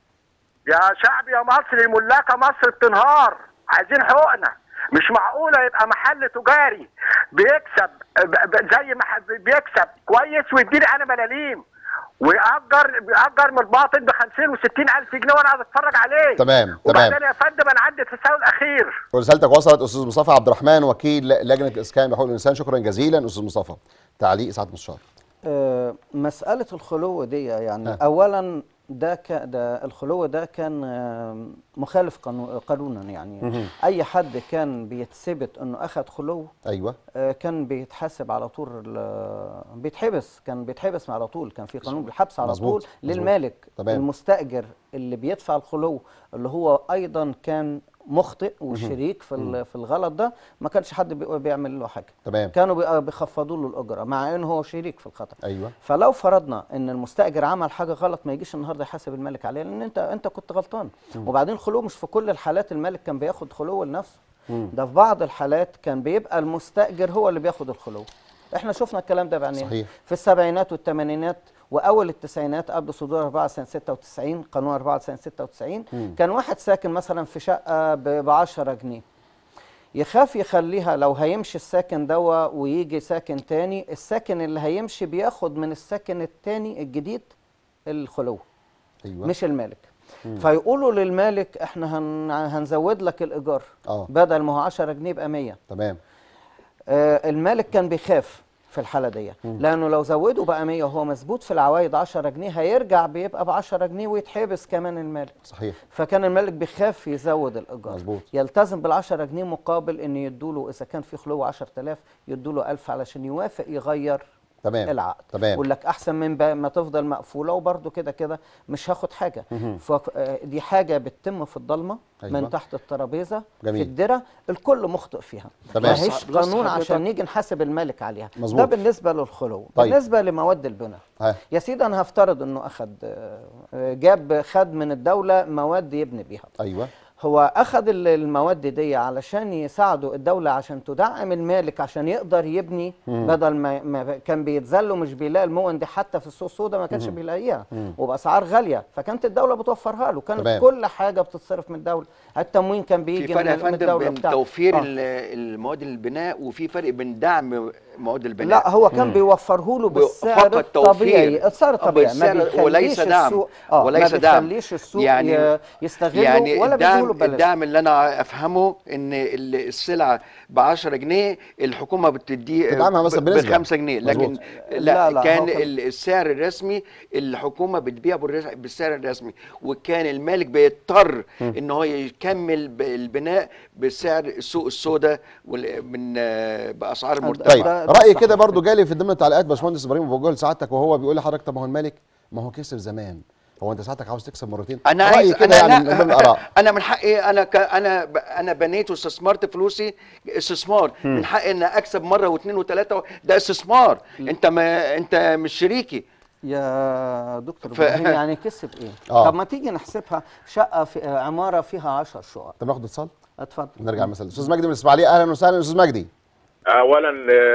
Speaker 4: يا شعب يا مصري ملاك مصر بتنهار عايزين حقوقنا مش معقولة يبقى محل تجاري بيكسب ب- ب- زي ما ح- بيكسب كويس ويديني انا ملاليم ويأجر بيأجر من الباطن ب 50 و 60 ألف جنيه وأنا عايز أتفرج عليه
Speaker 1: تمام،
Speaker 4: وبعدين
Speaker 1: تمام.
Speaker 4: يا فندم أنا عندي التساؤل الأخير
Speaker 1: ورسالتك وصلت استاذ مصطفى عبد الرحمن وكيل لجنه الاسكان بحقوق الانسان شكرا جزيلا استاذ مصطفى تعليق سعاده المستشار
Speaker 3: آه، مسألة الخلو دي يعني
Speaker 1: آه.
Speaker 3: أولا ده ك... ده الخلو ده كان آه، مخالف قانو... قانونا يعني
Speaker 1: مهم.
Speaker 3: أي حد كان بيتثبت إنه أخذ خلو
Speaker 1: ايوه
Speaker 3: آه، كان بيتحاسب على طول ال- بيتحبس كان بيتحبس على طول كان في قانون بالحبس على
Speaker 1: مظبوط،
Speaker 3: طول
Speaker 1: مظبوط.
Speaker 3: للمالك
Speaker 1: تمام.
Speaker 3: المستأجر اللي بيدفع الخلو اللي هو أيضا كان مخطئ وشريك في ال- في الغلط ده ما كانش حد بي- بيعمل له حاجه
Speaker 1: تمام
Speaker 3: كانوا بي- بيخفضوا له الاجره مع ان هو شريك في الخطا
Speaker 1: ايوه
Speaker 3: فلو فرضنا ان المستاجر عمل حاجه غلط ما يجيش النهارده يحاسب المالك عليها لان انت انت كنت غلطان وبعدين الخلو مش في كل الحالات المالك كان بياخد خلو لنفسه ده في بعض الحالات كان بيبقى المستاجر هو اللي بياخد الخلو احنا شفنا الكلام ده بعينينا
Speaker 1: صحيح.
Speaker 3: في السبعينات والثمانينات واول التسعينات قبل صدور 4 سنه 96 قانون 4 سنه 96 كان واحد ساكن مثلا في شقه ب 10 جنيه يخاف يخليها لو هيمشي الساكن دوا ويجي ساكن تاني الساكن اللي هيمشي بياخد من الساكن التاني الجديد الخلو
Speaker 1: ايوه
Speaker 3: مش المالك فيقولوا للمالك احنا هن هنزود لك الايجار
Speaker 1: اه
Speaker 3: بدل ما هو 10 جنيه يبقى 100
Speaker 1: تمام
Speaker 3: آه المالك كان بيخاف في الحاله دي لانه لو زوده بقى 100 وهو مثبوت في العوايد 10 جنيه هيرجع بيبقى ب 10 جنيه ويتحبس كمان المالك
Speaker 1: صحيح
Speaker 3: فكان المالك بيخاف يزود الايجار
Speaker 1: مظبوط.
Speaker 3: يلتزم بال 10 جنيه مقابل ان يدوله اذا كان في خلو 10000 يدوله 1000 علشان يوافق يغير
Speaker 1: تمام
Speaker 3: العقد
Speaker 1: تمام
Speaker 3: يقول لك احسن من بقى ما تفضل مقفوله وبرده كده كده مش هاخد حاجه فدي حاجه بتتم في الضلمه
Speaker 1: أيوة.
Speaker 3: من تحت الترابيزه
Speaker 1: جميل.
Speaker 3: في الدرة الكل مخطئ فيها
Speaker 1: تمام.
Speaker 3: ما هيش
Speaker 2: بلس
Speaker 3: قانون
Speaker 2: حضرتك-
Speaker 3: عشان نيجي نحاسب المالك عليها
Speaker 1: مظبوط.
Speaker 3: ده بالنسبه للخلو
Speaker 1: طيب.
Speaker 3: بالنسبه لمواد البناء
Speaker 1: ها
Speaker 3: يا سيدي انا هفترض انه اخد آه، جاب خد من الدوله مواد يبني بيها
Speaker 1: ايوه
Speaker 3: هو اخذ ال- المواد دي علشان يساعدوا الدوله عشان تدعم المالك عشان يقدر يبني بدل ما, ما كان بيتذل ومش بيلاقي المؤن دي حتى في السوق السوداء ما كانش بيلاقيها وباسعار غاليه فكانت الدوله بتوفرها له كانت
Speaker 1: تمام.
Speaker 3: كل حاجه بتصرف من الدوله التموين كان
Speaker 2: في
Speaker 3: بيجي
Speaker 2: فرق
Speaker 3: من,
Speaker 2: يا
Speaker 3: من
Speaker 2: فندم
Speaker 3: الدوله
Speaker 2: بين
Speaker 3: بتاعته.
Speaker 2: توفير
Speaker 3: آه.
Speaker 2: ال- المواد البناء وفي فرق بين دعم مواد البناء
Speaker 3: لا هو كان بيوفره له بالسعر
Speaker 2: فقط توفير.
Speaker 3: الطبيعي السعر
Speaker 2: آه،
Speaker 3: الطبيعي ما
Speaker 2: بالسعر
Speaker 3: بيخليش
Speaker 2: وليس دعم.
Speaker 3: السوق اه
Speaker 2: وليس
Speaker 3: ما
Speaker 2: دعم.
Speaker 3: بيخليش السوق
Speaker 2: يعني-
Speaker 3: يعني يستغله
Speaker 2: يعني
Speaker 3: ولا
Speaker 2: الدعم
Speaker 3: بيديله ببلاش
Speaker 2: الدعم اللي انا افهمه ان ال- السلعه ب 10 جنيه الحكومه بتديه
Speaker 1: تدعمها مثلا
Speaker 2: ب
Speaker 1: بنسبة.
Speaker 2: 5 جنيه لكن
Speaker 1: مظبوط.
Speaker 2: لا,
Speaker 3: لا، لا،
Speaker 2: كان
Speaker 3: هو كان-
Speaker 2: ال- السعر الرسمي الحكومه بتبيع بالرس- بالسعر الرسمي وكان المالك بيضطر ان هو يكمل ب- البناء بسعر السوق السوداء وال- من آه، باسعار
Speaker 3: ده-
Speaker 1: طيب
Speaker 2: مرتفعه
Speaker 3: ده
Speaker 1: رايي
Speaker 3: صح.
Speaker 1: كده برضو جالي في ضمن التعليقات باشمهندس ابراهيم بوجه لسعادتك وهو بيقول لحضرتك طب ما هو الملك ما هو كسب زمان هو انت ساعتك عاوز تكسب مرتين
Speaker 2: انا
Speaker 1: رايي
Speaker 2: عايز
Speaker 1: كده
Speaker 2: انا
Speaker 1: يعني من ضمن
Speaker 2: لا
Speaker 1: الاراء
Speaker 2: انا من حقي انا ك انا ب- انا بنيت واستثمرت فلوسي استثمار من حقي ان اكسب مره واثنين وثلاثه ده استثمار انت ما انت مش شريكي
Speaker 3: يا دكتور
Speaker 2: ف-
Speaker 3: ابراهيم يعني كسب ايه؟
Speaker 1: آه.
Speaker 3: طب ما تيجي نحسبها شقه في آه، عماره فيها 10 شقق
Speaker 1: طب ناخد اتصال
Speaker 3: اتفضل
Speaker 1: ونرجع مثلا استاذ مجدي من الاسماعيليه اهلا وسهلا استاذ مجدي
Speaker 5: اولا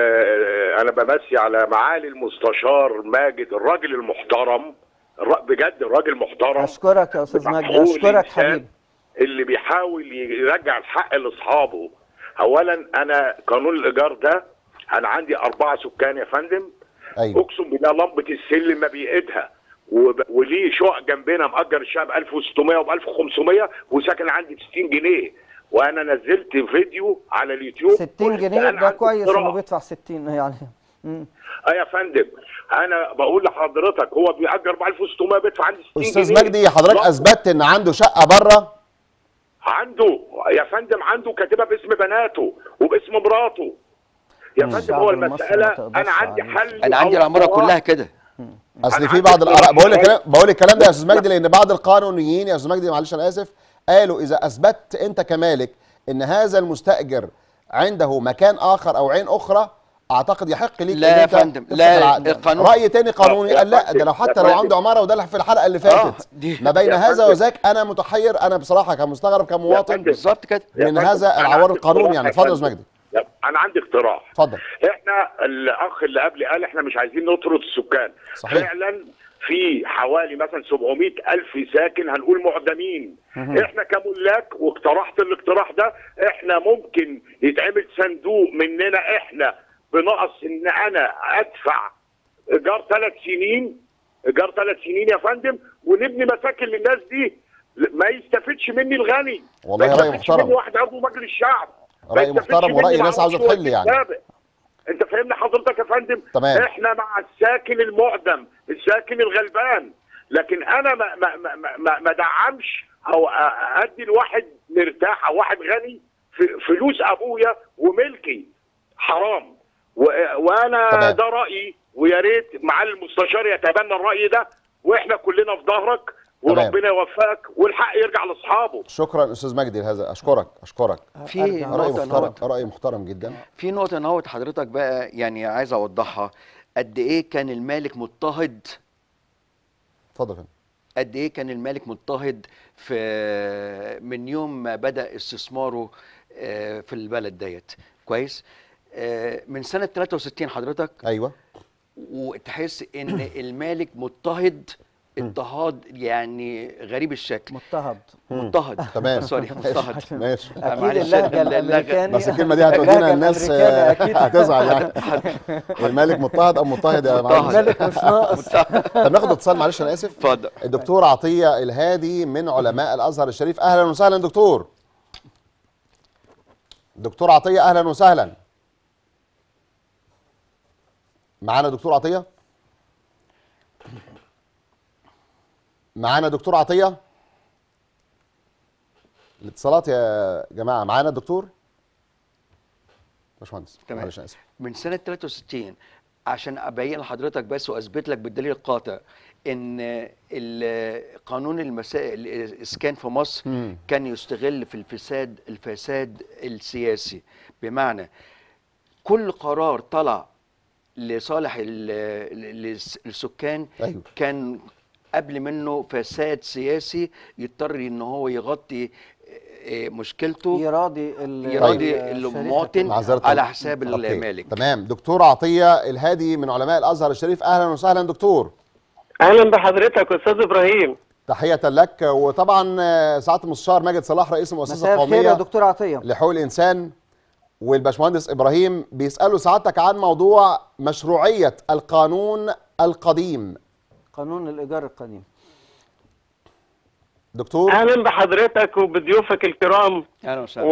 Speaker 5: آه، انا بمسي على معالي المستشار ماجد الراجل المحترم الر- بجد الراجل محترم
Speaker 3: اشكرك يا استاذ مجدي
Speaker 5: بحقوق
Speaker 3: اشكرك
Speaker 5: الإنسان
Speaker 3: حبيبي
Speaker 5: اللي بيحاول يرجع الحق لاصحابه اولا انا قانون الايجار ده انا عندي اربعه سكان يا فندم
Speaker 1: ايوه
Speaker 5: اقسم بالله لمبه السلم ما بيقيدها وب- وليه شقق جنبنا مأجر الشقه ب 1600 وب 1500 وساكن عندي ب 60 جنيه وانا نزلت فيديو على اليوتيوب
Speaker 3: 60
Speaker 5: قلت
Speaker 3: جنيه
Speaker 5: أنا
Speaker 3: ده
Speaker 5: عندي
Speaker 3: كويس
Speaker 5: اقتراح.
Speaker 3: انه بيدفع 60 يعني مم.
Speaker 5: اه يا فندم انا بقول لحضرتك هو بيأجر ب 1600 بيدفع عندي 60
Speaker 1: استاذ
Speaker 5: جنيه
Speaker 1: مجدي حضرتك
Speaker 5: لا،
Speaker 1: اثبتت ان عنده شقه بره
Speaker 5: عنده يا فندم عنده كاتبه باسم بناته وباسم مراته يا فندم
Speaker 3: الشعب
Speaker 5: هو
Speaker 3: المصري ما
Speaker 5: المساله
Speaker 3: تقدرش
Speaker 5: انا عندي
Speaker 3: عليه.
Speaker 5: حل
Speaker 2: انا عندي
Speaker 5: أو
Speaker 2: العماره
Speaker 5: اقتراح.
Speaker 2: كلها كده
Speaker 1: اصل
Speaker 5: أنا
Speaker 1: في
Speaker 5: عندي
Speaker 1: بعض الاراء
Speaker 5: اقتراح.
Speaker 1: بقول الكلام بقول الكلام ده يا استاذ مجدي لان بعض القانونيين يا استاذ مجدي معلش انا اسف قالوا اذا اثبتت انت كمالك ان هذا المستاجر عنده مكان اخر او عين اخرى اعتقد يحق ليك
Speaker 2: لا
Speaker 1: ان
Speaker 2: يا
Speaker 1: انت
Speaker 2: فندم،
Speaker 1: تفسخ
Speaker 2: لا،
Speaker 1: العقد.
Speaker 2: القانون-
Speaker 1: راي تاني قانوني
Speaker 5: يا
Speaker 1: قال لا
Speaker 5: فندم،
Speaker 1: ده لو
Speaker 5: يا
Speaker 1: حتى لو
Speaker 5: فندم.
Speaker 1: عنده عماره وده في الحلقه اللي
Speaker 2: اه
Speaker 1: فاتت
Speaker 2: دي
Speaker 1: ما بين
Speaker 5: يا
Speaker 1: هذا
Speaker 5: فندم.
Speaker 1: وذاك انا متحير انا بصراحه كمستغرب كمواطن
Speaker 5: فندم.
Speaker 2: بالظبط كده
Speaker 5: يا
Speaker 1: من
Speaker 5: فندم،
Speaker 1: هذا
Speaker 5: أنا
Speaker 1: العوار
Speaker 5: عندي
Speaker 1: القانوني
Speaker 5: اقتراح
Speaker 1: يعني
Speaker 5: يا
Speaker 1: اتفضل يا استاذ
Speaker 5: فندم.
Speaker 1: مجدي
Speaker 5: لا، انا عندي اقتراح
Speaker 1: اتفضل
Speaker 5: احنا الاخ اللي قبلي قال احنا مش عايزين نطرد السكان
Speaker 1: صحيح.
Speaker 5: فعلا في حوالي مثلا 700 الف ساكن هنقول معدمين احنا كملاك واقترحت الاقتراح ده احنا ممكن يتعمل صندوق مننا احنا بنقص ان انا ادفع ايجار ثلاث سنين ايجار ثلاث سنين يا فندم ونبني مساكن للناس دي ما يستفدش مني الغني
Speaker 1: والله
Speaker 5: ما
Speaker 1: رأي
Speaker 5: يستفدش
Speaker 1: محترم.
Speaker 5: مني واحد عضو مجلس الشعب ما
Speaker 1: رأي
Speaker 5: يستفدش
Speaker 1: محترم ورأي
Speaker 5: مني
Speaker 1: ناس عاوزة
Speaker 5: العضو
Speaker 1: تحل يعني.
Speaker 5: السابق. انت فاهمني حضرتك يا فندم
Speaker 1: تمام.
Speaker 5: احنا مع الساكن المعدم الساكن الغلبان لكن انا ما ما ما ما, ما, ما دعمش او أ- ادي لواحد مرتاح او واحد غني ف- فلوس ابويا وملكي حرام و- وانا
Speaker 1: تمام.
Speaker 5: ده رايي ويا ريت معالي المستشار يتبنى الراي ده واحنا كلنا في ظهرك وربنا يوفقك والحق يرجع لاصحابه
Speaker 1: شكرا استاذ مجدي لهذا اشكرك اشكرك
Speaker 2: في
Speaker 3: أرجع.
Speaker 1: راي
Speaker 2: نقطة
Speaker 1: محترم
Speaker 2: نقطة
Speaker 1: راي محترم جدا
Speaker 2: في نقطة نهوت حضرتك بقى يعني عايز أوضحها قد إيه كان المالك مضطهد
Speaker 1: اتفضل يا فندم
Speaker 2: قد ايه كان المالك مضطهد في من يوم ما بدا استثماره آه، في البلد ديت كويس آه، من سنه 63 حضرتك
Speaker 1: ايوه
Speaker 2: وتحس ان المالك مضطهد اضطهاد يعني غريب الشكل
Speaker 3: مضطهد
Speaker 2: مضطهد
Speaker 1: تمام.
Speaker 2: سوري مضطهد
Speaker 1: ماشي
Speaker 3: اكيد
Speaker 2: معلش،
Speaker 3: اللهجه
Speaker 2: اللهجة-
Speaker 3: الامريكانيه
Speaker 1: بس الكلمه دي هتودينا
Speaker 3: اللهجة
Speaker 1: الناس
Speaker 3: الأمريكانية
Speaker 1: آه،
Speaker 3: أكيد.
Speaker 1: هتزعل يعني الملك مضطهد او مضطهد يا معلم
Speaker 2: مضطهد.
Speaker 3: الملك مش ناقص
Speaker 1: طب ناخد اتصال معلش انا اسف
Speaker 2: اتفضل
Speaker 1: الدكتور عطيه الهادي من علماء الازهر الشريف اهلا وسهلا دكتور دكتور عطيه اهلا وسهلا معانا دكتور عطيه معانا دكتور عطيه الاتصالات يا جماعه معانا الدكتور باشمهندس
Speaker 2: تمام.
Speaker 1: معلش انا اسف
Speaker 2: من سنة 63 عشان أبين لحضرتك بس وأثبت لك بالدليل القاطع إن ال- قانون المسائل الإسكان في مصر
Speaker 1: مم.
Speaker 2: كان يستغل في الفساد الفساد السياسي بمعنى كل قرار طلع لصالح ال- ال- السكان
Speaker 1: أيوة.
Speaker 2: كان قبل منه فساد سياسي يضطر ان هو يغطي آه، مشكلته
Speaker 3: يراضي ال-
Speaker 2: يراضي
Speaker 3: الشريحة.
Speaker 2: المواطن
Speaker 1: معذرة
Speaker 2: على حساب
Speaker 1: أوكي.
Speaker 2: المالك
Speaker 1: تمام دكتور عطيه الهادي من علماء الازهر الشريف اهلا وسهلا دكتور
Speaker 6: اهلا بحضرتك استاذ ابراهيم
Speaker 1: تحية لك وطبعا آه، سعادة المستشار ماجد صلاح رئيس المؤسسة
Speaker 3: مساء الخير يا
Speaker 1: القومية
Speaker 3: دكتور عطيه
Speaker 1: لحقوق الإنسان والباشمهندس إبراهيم بيسألوا سعادتك عن موضوع مشروعية القانون القديم
Speaker 3: قانون الايجار القديم
Speaker 1: دكتور
Speaker 6: اهلا بحضرتك وبضيوفك الكرام
Speaker 2: اهلا وسهلا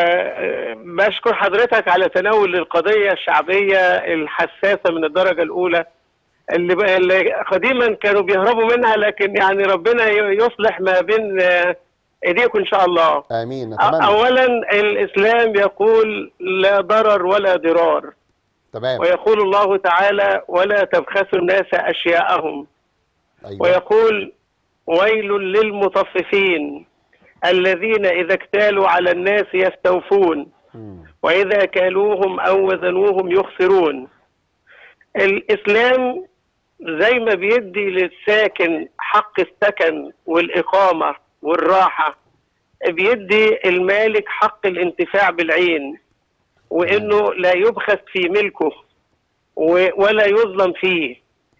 Speaker 6: وبشكر حضرتك على تناول القضيه الشعبيه الحساسه من الدرجه الاولى اللي, بقى اللي قديما كانوا بيهربوا منها لكن يعني ربنا ي- يصلح ما بين آه، ايديكم ان شاء الله
Speaker 1: آمين
Speaker 6: أ-
Speaker 1: نتمنى
Speaker 6: اولا الاسلام يقول لا ضرر ولا ضرار
Speaker 1: تمام
Speaker 6: ويقول الله تعالى ولا تبخسوا الناس اشياءهم
Speaker 1: أيوة
Speaker 6: ويقول ويل للمطففين الذين إذا اكتالوا على الناس يستوفون
Speaker 1: مم.
Speaker 6: وإذا كالوهم أو وزنوهم يخسرون الإسلام زي ما بيدي للساكن حق السكن والإقامة والراحة بيدي المالك حق الانتفاع بالعين وإنه لا يبخس في ملكه و- ولا يظلم فيه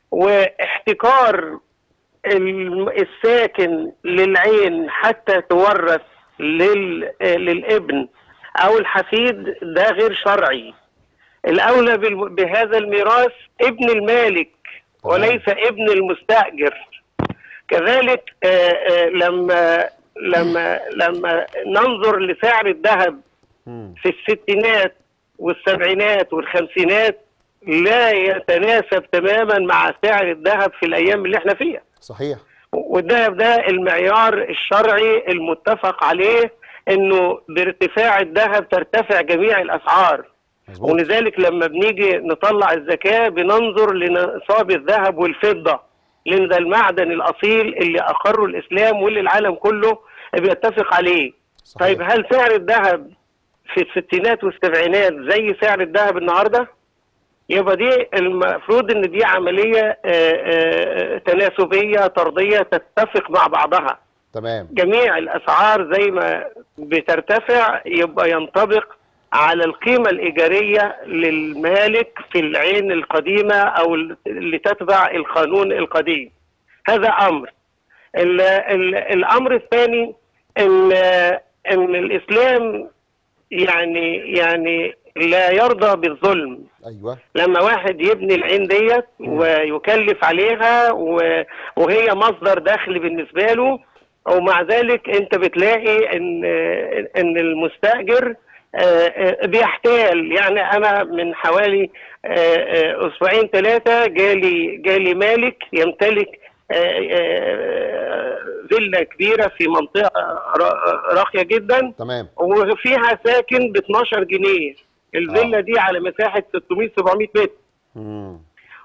Speaker 6: واحتكار الم- الساكن للعين حتى تورث لل... للابن او الحفيد ده غير شرعي الاولى بال... بهذا الميراث ابن المالك
Speaker 1: تمام.
Speaker 6: وليس ابن المستاجر كذلك آه، آه، لما لما لما ننظر لسعر الذهب
Speaker 1: مم.
Speaker 6: في الستينات والسبعينات والخمسينات لا يتناسب تماما مع سعر الذهب في الايام اللي احنا فيها
Speaker 1: صحيح
Speaker 6: والذهب ده المعيار الشرعي المتفق عليه انه بارتفاع الذهب ترتفع جميع الاسعار
Speaker 1: مظبوط
Speaker 6: ولذلك لما بنيجي نطلع الزكاة بننظر لنصاب الذهب والفضة لأن ده المعدن الأصيل اللي أقره الإسلام واللي العالم كله بيتفق عليه
Speaker 1: صحيح.
Speaker 6: طيب هل سعر الذهب في الستينات والسبعينات زي سعر الذهب النهارده؟ يبقى دي المفروض ان دي عمليه آه، آه، تناسبيه طرديه تتفق مع بعضها
Speaker 1: تمام
Speaker 6: جميع الاسعار زي ما بترتفع يبقى ينطبق على القيمه الايجاريه للمالك في العين القديمه او اللي تتبع القانون القديم هذا امر ال ال الامر الثاني ان ان الاسلام يعني يعني لا يرضى بالظلم
Speaker 1: أيوة
Speaker 6: لما واحد يبني العين ديت ويكلف عليها و- وهي مصدر دخل بالنسبه له ومع ذلك انت بتلاقي ان ان المستاجر آه، آه، بيحتال يعني انا من حوالي آه، آه، اسبوعين ثلاثه جالي جالي مالك يمتلك آه، آه، فيلا كبيره في منطقه را- راقيه جدا
Speaker 1: تمام
Speaker 6: وفيها ساكن ب 12 جنيه الفيلا
Speaker 1: آه.
Speaker 6: دي على مساحه 600 700 متر
Speaker 1: مم.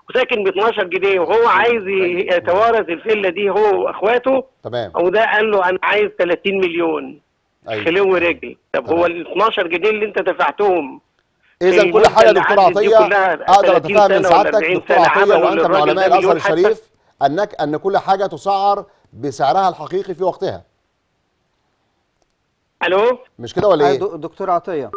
Speaker 6: وساكن ب 12 جنيه وهو عايز ي- يتوارث الفيلا دي هو واخواته
Speaker 1: تمام
Speaker 6: وده قال له انا عايز 30 مليون
Speaker 1: ايوه
Speaker 6: خلو رجل طب هو ال 12 جنيه اللي انت دفعتهم
Speaker 1: اذا كل
Speaker 6: المدة
Speaker 1: حاجه
Speaker 6: اللي
Speaker 1: دكتور
Speaker 6: عدت دي
Speaker 1: عطيه
Speaker 6: كلها
Speaker 1: اقدر
Speaker 6: 30
Speaker 1: اتفهم من
Speaker 6: سنة ولا
Speaker 1: سعادتك
Speaker 6: 40
Speaker 1: دكتور
Speaker 6: سنة
Speaker 1: عطيه
Speaker 6: عملوا
Speaker 1: وانت من
Speaker 6: للراجل
Speaker 1: علماء
Speaker 6: ده
Speaker 1: الازهر
Speaker 6: مليون حتى.
Speaker 1: الشريف انك ان كل حاجه تسعر بسعرها الحقيقي في وقتها
Speaker 6: الو
Speaker 1: مش كده ولا
Speaker 3: آه،
Speaker 1: ايه؟
Speaker 3: دو- دكتور عطيه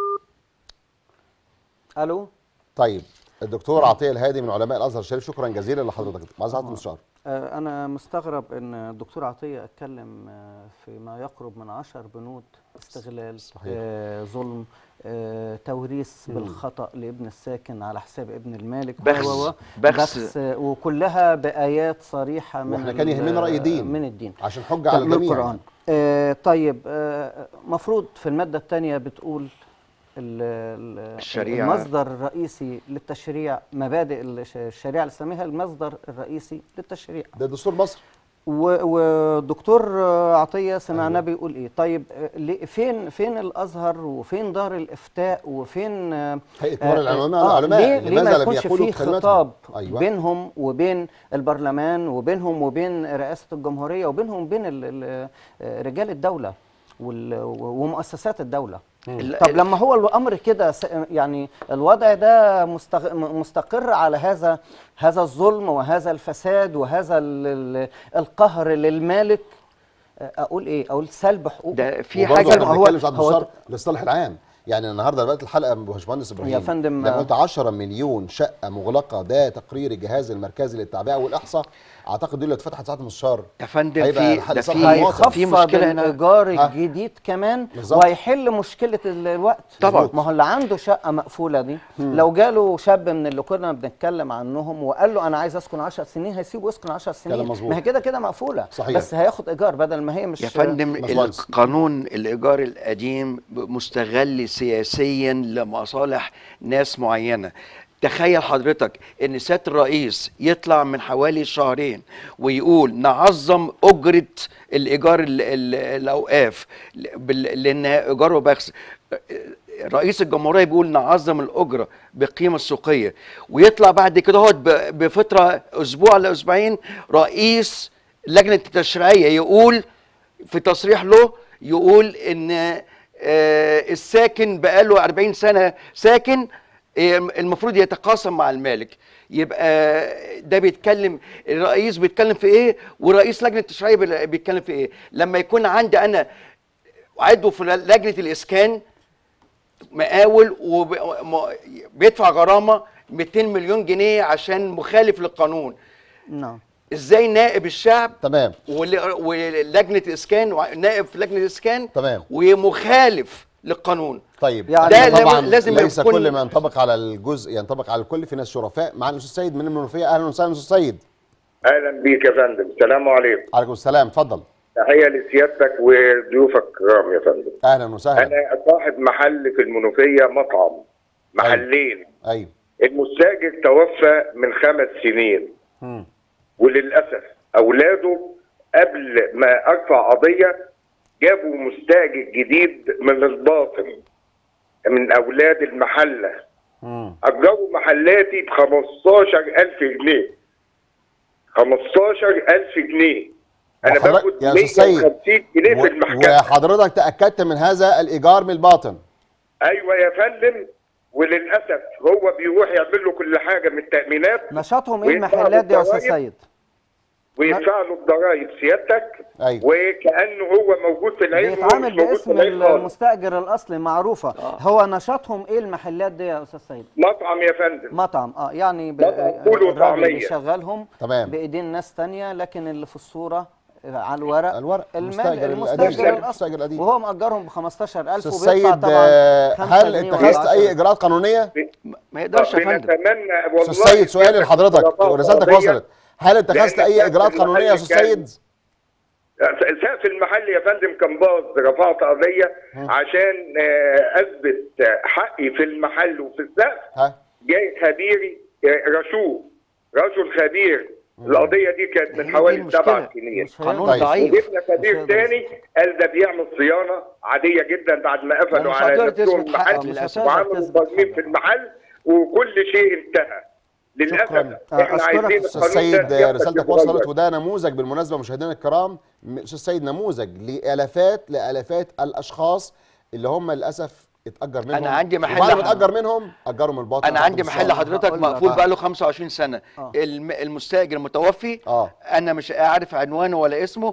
Speaker 3: الو
Speaker 1: طيب الدكتور عطيه الهادي من علماء الازهر الشريف شكرا جزيلا لحضرتك مع سعاده المستشار
Speaker 3: آه، أنا مستغرب إن الدكتور عطية اتكلم آه، في ما يقرب من عشر بنود استغلال
Speaker 1: صحيح.
Speaker 3: آه، ظلم آه، توريث بالخطأ لابن الساكن على حساب ابن المالك
Speaker 2: بخس.
Speaker 3: و- و- و-
Speaker 2: بخس.
Speaker 3: آه، وكلها بآيات صريحة من
Speaker 1: واحنا كان
Speaker 3: ال-
Speaker 1: يهمنا رأي دين.
Speaker 3: من الدين
Speaker 1: عشان حجه على
Speaker 3: من
Speaker 1: الجميع
Speaker 3: القرآن آه، طيب آه، مفروض في المادة الثانية بتقول ال- ال-
Speaker 2: الشريعة.
Speaker 3: المصدر الرئيسي للتشريع مبادئ الش- الشريعة الإسلامية المصدر الرئيسي للتشريع
Speaker 1: ده دستور مصر
Speaker 3: و- ودكتور آه، عطيه سمعناه بيقول ايه طيب آه، ليه- فين فين الازهر وفين دار الافتاء وفين آه،
Speaker 1: هيئة كبار
Speaker 3: آه،
Speaker 1: العلماء
Speaker 3: آه،
Speaker 1: العلماء
Speaker 3: ليه, ليه
Speaker 1: لماذا
Speaker 3: ما
Speaker 1: لم
Speaker 3: يكونش
Speaker 1: يقولوا
Speaker 3: في
Speaker 1: بكلمتهم؟
Speaker 3: خطاب
Speaker 1: أيوة.
Speaker 3: بينهم وبين البرلمان وبينهم وبين رئاسه الجمهوريه وبينهم وبين ال- ال- آه، رجال الدوله وال- ومؤسسات الدوله
Speaker 2: ال-
Speaker 3: طب
Speaker 2: ال-
Speaker 3: لما هو الامر كده س- يعني الوضع ده مستغ- م- مستقر على هذا هذا الظلم وهذا الفساد وهذا ال- ال- القهر للمالك اقول ايه اقول سلب حقوق
Speaker 2: ده في
Speaker 1: وبرضه
Speaker 2: حاجه
Speaker 1: احنا
Speaker 3: هو-
Speaker 1: بنتكلم سعاده
Speaker 3: هو-
Speaker 1: المستشار للصالح العام يعني النهارده بدات الحلقه باشمهندس ابراهيم
Speaker 3: يا فندم،
Speaker 1: لما
Speaker 3: آه.
Speaker 1: قلت 10 مليون شقه مغلقه ده تقرير الجهاز المركزي للتعبئه والاحصاء اعتقد دي اللي اتفتحت سعاده المستشار
Speaker 2: يا فندم
Speaker 1: هيبقى
Speaker 2: في
Speaker 1: الحل
Speaker 2: ده
Speaker 1: صالح
Speaker 2: في
Speaker 1: المواطن.
Speaker 2: في
Speaker 3: هيخفض
Speaker 2: مشكله هنا
Speaker 3: الايجار
Speaker 1: ها.
Speaker 3: الجديد كمان
Speaker 1: بالظبط.
Speaker 3: وهيحل مشكله ال- الوقت
Speaker 2: طبعا.
Speaker 3: ما هو اللي عنده شقه مقفوله دي لو جاله شاب من اللي كنا بنتكلم عنهم وقال له انا عايز اسكن 10 سنين هيسيبه يسكن 10 سنين
Speaker 1: كلام مظبوط.
Speaker 3: ما هي كده كده مقفوله
Speaker 1: صحيح.
Speaker 3: بس هياخد ايجار بدل ما هي مش
Speaker 2: يا فندم
Speaker 1: باشمهندس.
Speaker 2: القانون الايجار القديم مستغل سياسيا لمصالح ناس معينه تخيل حضرتك ان سياده الرئيس يطلع من حوالي شهرين ويقول نعظم اجره الايجار ال- ال- الاوقاف بال- لانها ايجار وبخس رئيس الجمهوريه بيقول نعظم الاجره بالقيمه السوقيه ويطلع بعد كده هو ب- بفتره اسبوع لاسبوعين رئيس لجنه التشريعيه يقول في تصريح له يقول ان آه، الساكن بقاله 40 سنه ساكن آه، المفروض يتقاسم مع المالك يبقى ده بيتكلم الرئيس بيتكلم في ايه ورئيس لجنه التشريعيه بال- بيتكلم في ايه لما يكون عندي انا عضو في لجنه الاسكان مقاول وبيدفع غرامه 200 مليون جنيه عشان مخالف للقانون
Speaker 3: نعم
Speaker 2: ازاي نائب الشعب
Speaker 1: تمام
Speaker 2: ول- ولجنه اسكان وع- نائب في لجنه اسكان
Speaker 1: تمام.
Speaker 2: ومخالف للقانون
Speaker 1: طيب
Speaker 3: يعني
Speaker 2: ده
Speaker 1: طبعا
Speaker 2: لازم
Speaker 1: ليس
Speaker 2: يكون-
Speaker 1: كل ما ينطبق على الجزء ينطبق على الكل في ناس شرفاء معنا الاستاذ سيد من المنوفيه اهلا وسهلا استاذ سيد
Speaker 5: اهلا بيك يا فندم السلام عليكم
Speaker 1: عليكم السلام اتفضل
Speaker 5: تحيه لسيادتك وضيوفك الكرام يا فندم
Speaker 1: اهلا وسهلا
Speaker 5: انا صاحب محل في المنوفيه مطعم محلين
Speaker 1: ايوه
Speaker 5: المستاجر توفى من خمس سنين
Speaker 1: مم.
Speaker 5: وللاسف اولاده قبل ما ارفع قضيه جابوا مستاجر جديد من الباطن من اولاد المحله
Speaker 1: مم.
Speaker 5: اجروا محلاتي ب 15000 جنيه 15000 جنيه انا
Speaker 1: وحضرتك-
Speaker 5: باخد
Speaker 1: يا أستاذ سيد،
Speaker 5: 150 جنيه
Speaker 1: و-
Speaker 5: في المحكمه
Speaker 1: وحضرتك تاكدت من هذا الايجار من الباطن
Speaker 5: ايوه يا فندم وللاسف هو بيروح يعمل له كل حاجه من التامينات
Speaker 3: نشاطهم ايه
Speaker 5: ويدفع
Speaker 3: المحلات دي يا استاذ
Speaker 5: الضرايب.
Speaker 3: سيد
Speaker 5: ويدفع له الضرايب سيادتك
Speaker 1: أيوة.
Speaker 5: وكانه هو موجود في العين وهو
Speaker 3: بيتعامل
Speaker 5: مش موجود في
Speaker 3: باسم
Speaker 5: العين خالص.
Speaker 3: المستاجر الاصلي معروفه هو نشاطهم ايه المحلات دي يا استاذ سيد
Speaker 5: مطعم يا فندم
Speaker 3: مطعم اه يعني ب...
Speaker 5: مطعم فول
Speaker 3: الراجل
Speaker 5: وطعمية.
Speaker 3: بيشغلهم
Speaker 1: تمام.
Speaker 3: بايدين ناس تانية لكن اللي في الصورة آه، على الورق
Speaker 1: الورق،
Speaker 3: المال
Speaker 1: المستأجر
Speaker 3: المستاجر
Speaker 1: القديم.
Speaker 3: الاصلي
Speaker 1: المستأجر القديم.
Speaker 3: وهو مأجرهم ب 15000
Speaker 1: استاذ
Speaker 3: وبيدفع
Speaker 1: سيد
Speaker 3: طبعا
Speaker 1: آه،
Speaker 3: 5
Speaker 1: هل
Speaker 3: جنيه
Speaker 1: اتخذت
Speaker 3: ولا
Speaker 1: اي
Speaker 3: 10.
Speaker 1: اجراءات قانونيه
Speaker 2: ما يقدرش يا فندم
Speaker 5: بنتمنى والله
Speaker 1: استاذ سيد سؤالي
Speaker 5: سيادتك
Speaker 1: لحضرتك
Speaker 5: رفعت
Speaker 1: ورسالتك
Speaker 5: قضية.
Speaker 1: وصلت هل اتخذت
Speaker 5: لأن
Speaker 1: اي
Speaker 5: سقف
Speaker 1: اجراءات قانونيه يا
Speaker 5: المحل
Speaker 1: استاذ
Speaker 5: كان-
Speaker 1: سيد
Speaker 5: سقف المحل يا فندم كان باظ رفعت قضيه عشان آه، اثبت حقي في المحل وفي السقف
Speaker 1: ها
Speaker 5: جاي خبيري آه، رشوه رجل خبير القضيه دي كانت
Speaker 2: هي
Speaker 5: من
Speaker 2: دي
Speaker 5: حوالي
Speaker 2: المشكلة.
Speaker 5: سبع سنين
Speaker 3: مش
Speaker 2: قانون
Speaker 1: طيب.
Speaker 2: ضعيف
Speaker 5: وجبنا خبير
Speaker 3: مش هيقدر
Speaker 5: تاني قال ده بيعمل صيانه عاديه جدا بعد ما قفلوا
Speaker 2: ومش
Speaker 5: على
Speaker 2: هتقدر
Speaker 5: دكتور
Speaker 2: تثبت حقك
Speaker 5: المحل
Speaker 3: للأسف.
Speaker 5: وعملوا
Speaker 3: تثبت
Speaker 5: ترميم
Speaker 3: حقك.
Speaker 5: في المحل وكل شيء انتهى للاسف
Speaker 1: شكراً.
Speaker 5: احنا
Speaker 3: أشكرك
Speaker 5: عايزين
Speaker 1: استاذ
Speaker 5: القانون
Speaker 1: سيد
Speaker 5: ده يبقى
Speaker 1: رسالتك
Speaker 5: يتغير.
Speaker 1: وصلت وده نموذج بالمناسبه مشاهدينا الكرام م- استاذ سيد نموذج لالافات لالافات الاشخاص اللي هم للاسف اتاجر منهم
Speaker 2: أنا عندي محل
Speaker 1: وبعد ما
Speaker 2: ح-
Speaker 1: اتاجر منهم اجروا من الباطن
Speaker 2: انا عندي محل حضرتك
Speaker 3: هقول لك.
Speaker 2: مقفول بقاله 25 سنه
Speaker 3: آه.
Speaker 2: الم- المستاجر متوفي
Speaker 1: اه
Speaker 2: انا مش عارف عنوانه ولا اسمه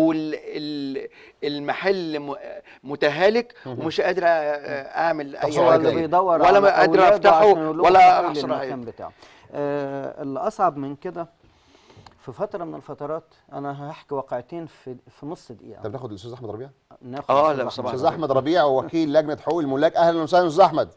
Speaker 2: والمحل متهالك ومش قادر أ- اعمل اي
Speaker 1: تحصل
Speaker 3: هو
Speaker 1: على
Speaker 3: اللي
Speaker 1: كده.
Speaker 3: بيدور
Speaker 2: ولا
Speaker 3: على
Speaker 2: ما قادر
Speaker 3: أولاده
Speaker 2: افتحه
Speaker 3: عشان يقول لهم
Speaker 2: ولا
Speaker 3: تعالوا
Speaker 2: احصل
Speaker 3: للمكان
Speaker 2: عليه
Speaker 3: بتاعه آه اللي اصعب من كده في فتره من الفترات انا هحكي واقعتين في في نص دقيقه
Speaker 1: انت بتاخد الاستاذ احمد ربيع
Speaker 3: ناخد
Speaker 2: آه،
Speaker 3: أستاذ
Speaker 2: لا،
Speaker 3: أحمد.
Speaker 2: صباح
Speaker 1: استاذ احمد ربيع وكيل لجنه حقوق الملاك اهلا وسهلا استاذ احمد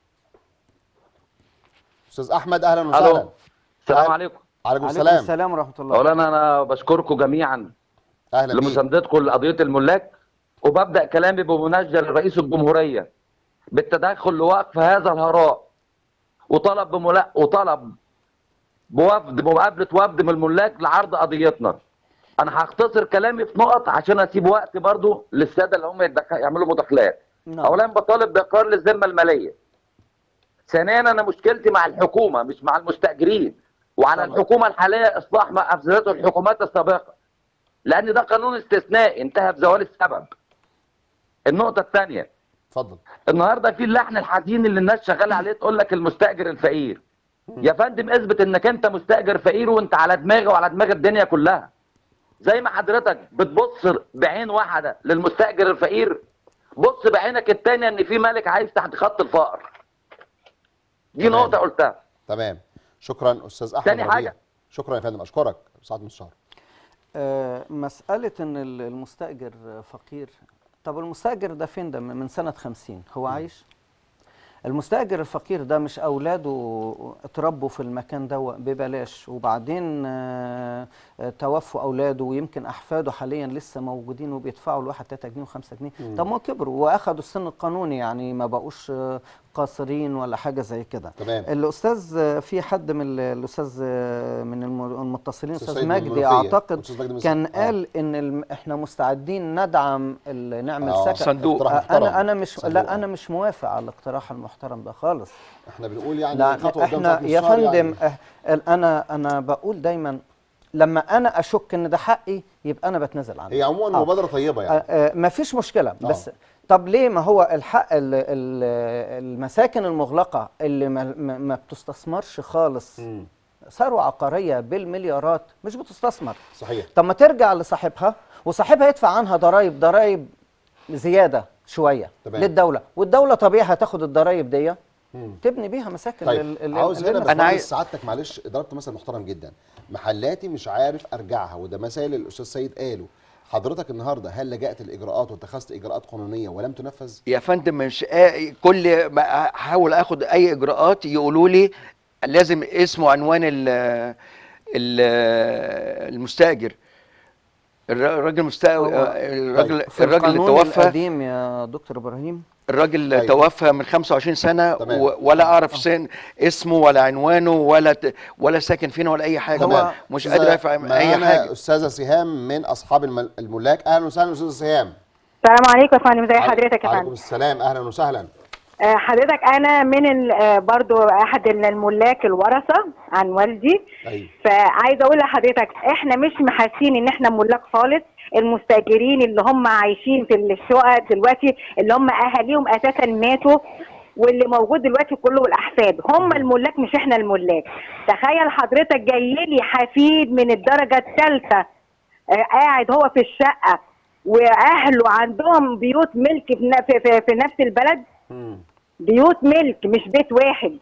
Speaker 1: استاذ احمد اهلا وسهلا
Speaker 7: الو السلام عليكم
Speaker 1: عليكم
Speaker 3: عليكم
Speaker 1: السلام
Speaker 3: السلام ورحمه الله
Speaker 7: اولا انا بشكركم جميعا
Speaker 1: اهلا بيك
Speaker 7: لمساندتكم لقضيه الملاك وببدا كلامي بمناشده لرئيس الجمهوريه بالتدخل لوقف هذا الهراء وطلب بملا... وطلب بوفد بمقابله وفد من الملاك لعرض قضيتنا انا هختصر كلامي في نقط عشان اسيب وقت برضو للساده اللي هم يدخ... يعملوا مداخلات
Speaker 3: نعم.
Speaker 7: اولا بطالب باقرار للذمه الماليه ثانيا انا مشكلتي مع الحكومه مش مع المستاجرين وعلى
Speaker 3: طبعا.
Speaker 7: الحكومه الحاليه اصلاح ما افسدته الحكومات السابقه لان ده قانون استثنائي انتهى بزوال السبب النقطه الثانيه
Speaker 1: اتفضل
Speaker 7: النهارده في اللحن الحزين اللي الناس شغاله عليه تقول لك المستاجر الفقير يا فندم اثبت انك انت مستاجر فقير وانت على دماغي وعلى دماغ الدنيا كلها زي ما حضرتك بتبص بعين واحده للمستاجر الفقير بص بعينك التانية ان في مالك عايش تحت خط الفقر دي
Speaker 1: تمام.
Speaker 7: نقطه قلتها
Speaker 1: تمام شكرا استاذ احمد
Speaker 7: تاني
Speaker 1: ربيع
Speaker 7: حاجة.
Speaker 1: شكرا يا فندم اشكرك سعد مستشار
Speaker 3: آه، مسألة إن ال- المستأجر فقير طب المستأجر ده فين ده من سنة خمسين هو عايش؟ المستأجر الفقير ده مش أولاده اتربوا في المكان ده ببلاش وبعدين آه، آه، توفوا أولاده ويمكن أحفاده حاليا لسه موجودين وبيدفعوا الواحد 3 جنيه و5 جنيه طب ما كبروا وأخدوا السن القانوني يعني ما بقوش آه، قاصرين ولا حاجة زي كده
Speaker 1: تمام.
Speaker 3: الأستاذ آه، في حد من ال- الأستاذ آه، من الم- المتصلين
Speaker 1: أستاذ
Speaker 3: أستاذ
Speaker 1: سيد من
Speaker 3: مجدي
Speaker 1: المنوفية.
Speaker 3: أعتقد
Speaker 1: أستاذ مجدي من
Speaker 3: كان
Speaker 1: الص- آه.
Speaker 3: قال ان الم... احنا مستعدين ندعم ال... نعمل
Speaker 1: آه.
Speaker 3: سكن
Speaker 2: صندوق.
Speaker 1: اقتراح
Speaker 3: آه،
Speaker 1: محترم.
Speaker 3: انا انا مش
Speaker 1: صندوق،
Speaker 3: لا
Speaker 1: آه.
Speaker 3: انا مش موافق على الاقتراح المحترم ده خالص
Speaker 1: احنا بنقول يعني
Speaker 3: لا
Speaker 1: خطوه قدام
Speaker 3: احنا
Speaker 1: سعد
Speaker 3: يا
Speaker 1: مستشار
Speaker 3: فندم
Speaker 1: يعني.
Speaker 3: اه ال- انا انا بقول دايما لما انا اشك ان ده حقي يبقى انا بتنازل عنه
Speaker 1: هي عموما
Speaker 3: آه.
Speaker 1: مبادره طيبه يعني
Speaker 3: آه، آه، مفيش مشكله بس طب ليه ما هو الحق ال- ال- المساكن المغلقه اللي ما, ما ما بتستثمرش خالص
Speaker 1: مم.
Speaker 3: ثروه عقاريه بالمليارات مش بتستثمر
Speaker 1: صحيح
Speaker 3: طب ما ترجع لصاحبها وصاحبها يدفع عنها ضرائب ضرائب زياده شويه
Speaker 1: تمام.
Speaker 3: للدوله والدوله طبيعي هتاخد الضرائب دي
Speaker 1: مم.
Speaker 3: تبني بيها مساكن
Speaker 1: طيب
Speaker 3: لل- لل-
Speaker 1: عاوز هنا
Speaker 3: للناس.
Speaker 1: بس
Speaker 2: أنا عايز-
Speaker 1: سعادتك معلش ضربت مثل محترم جدا محلاتي مش عارف ارجعها وده مثال الاستاذ سيد قاله حضرتك النهارده هل لجأت الاجراءات واتخذت اجراءات قانونيه ولم تنفذ؟
Speaker 2: يا فندم مش آ... كل ما احاول اخد اي اجراءات يقولوا لي لازم اسم وعنوان ال... ال... المستاجر الر- الراجل مستأ...
Speaker 3: هو
Speaker 2: الراجل
Speaker 3: في
Speaker 2: الراجل اللي
Speaker 3: القانون
Speaker 2: توفى
Speaker 3: القديم يا دكتور ابراهيم
Speaker 2: الراجل اللي
Speaker 1: أيوة.
Speaker 2: توفى من 25 سنه
Speaker 1: تمام.
Speaker 2: و... ولا اعرف سن اسمه ولا عنوانه ولا ت... ولا ساكن فين ولا اي حاجه
Speaker 3: هو
Speaker 2: مش
Speaker 1: أستاذة-
Speaker 2: قادر افهم اي
Speaker 1: معانا
Speaker 2: حاجه
Speaker 1: استاذه سهام من اصحاب الم- الملاك اهلا وسهلا استاذه سهام
Speaker 8: السلام عليكم يا فندم زي حضرتك يا
Speaker 1: عليكم
Speaker 8: فندم
Speaker 1: السلام اهلا وسهلا
Speaker 8: آه، حضرتك انا من ال- آه، برضو احد الملاك الورثه عن والدي
Speaker 1: ايوه
Speaker 8: فعايزه اقول لحضرتك احنا مش محاسين ان احنا ملاك خالص المستاجرين اللي هم عايشين في الشقق دلوقتي اللي هم اهاليهم اساسا ماتوا واللي موجود دلوقتي كله الاحفاد هم الملاك مش احنا الملاك تخيل حضرتك جاي لي حفيد من الدرجه الثالثه آه، قاعد هو في الشقه واهله عندهم بيوت ملك في ن- في, في, في نفس البلد
Speaker 1: مم.
Speaker 8: بيوت ملك مش بيت واحد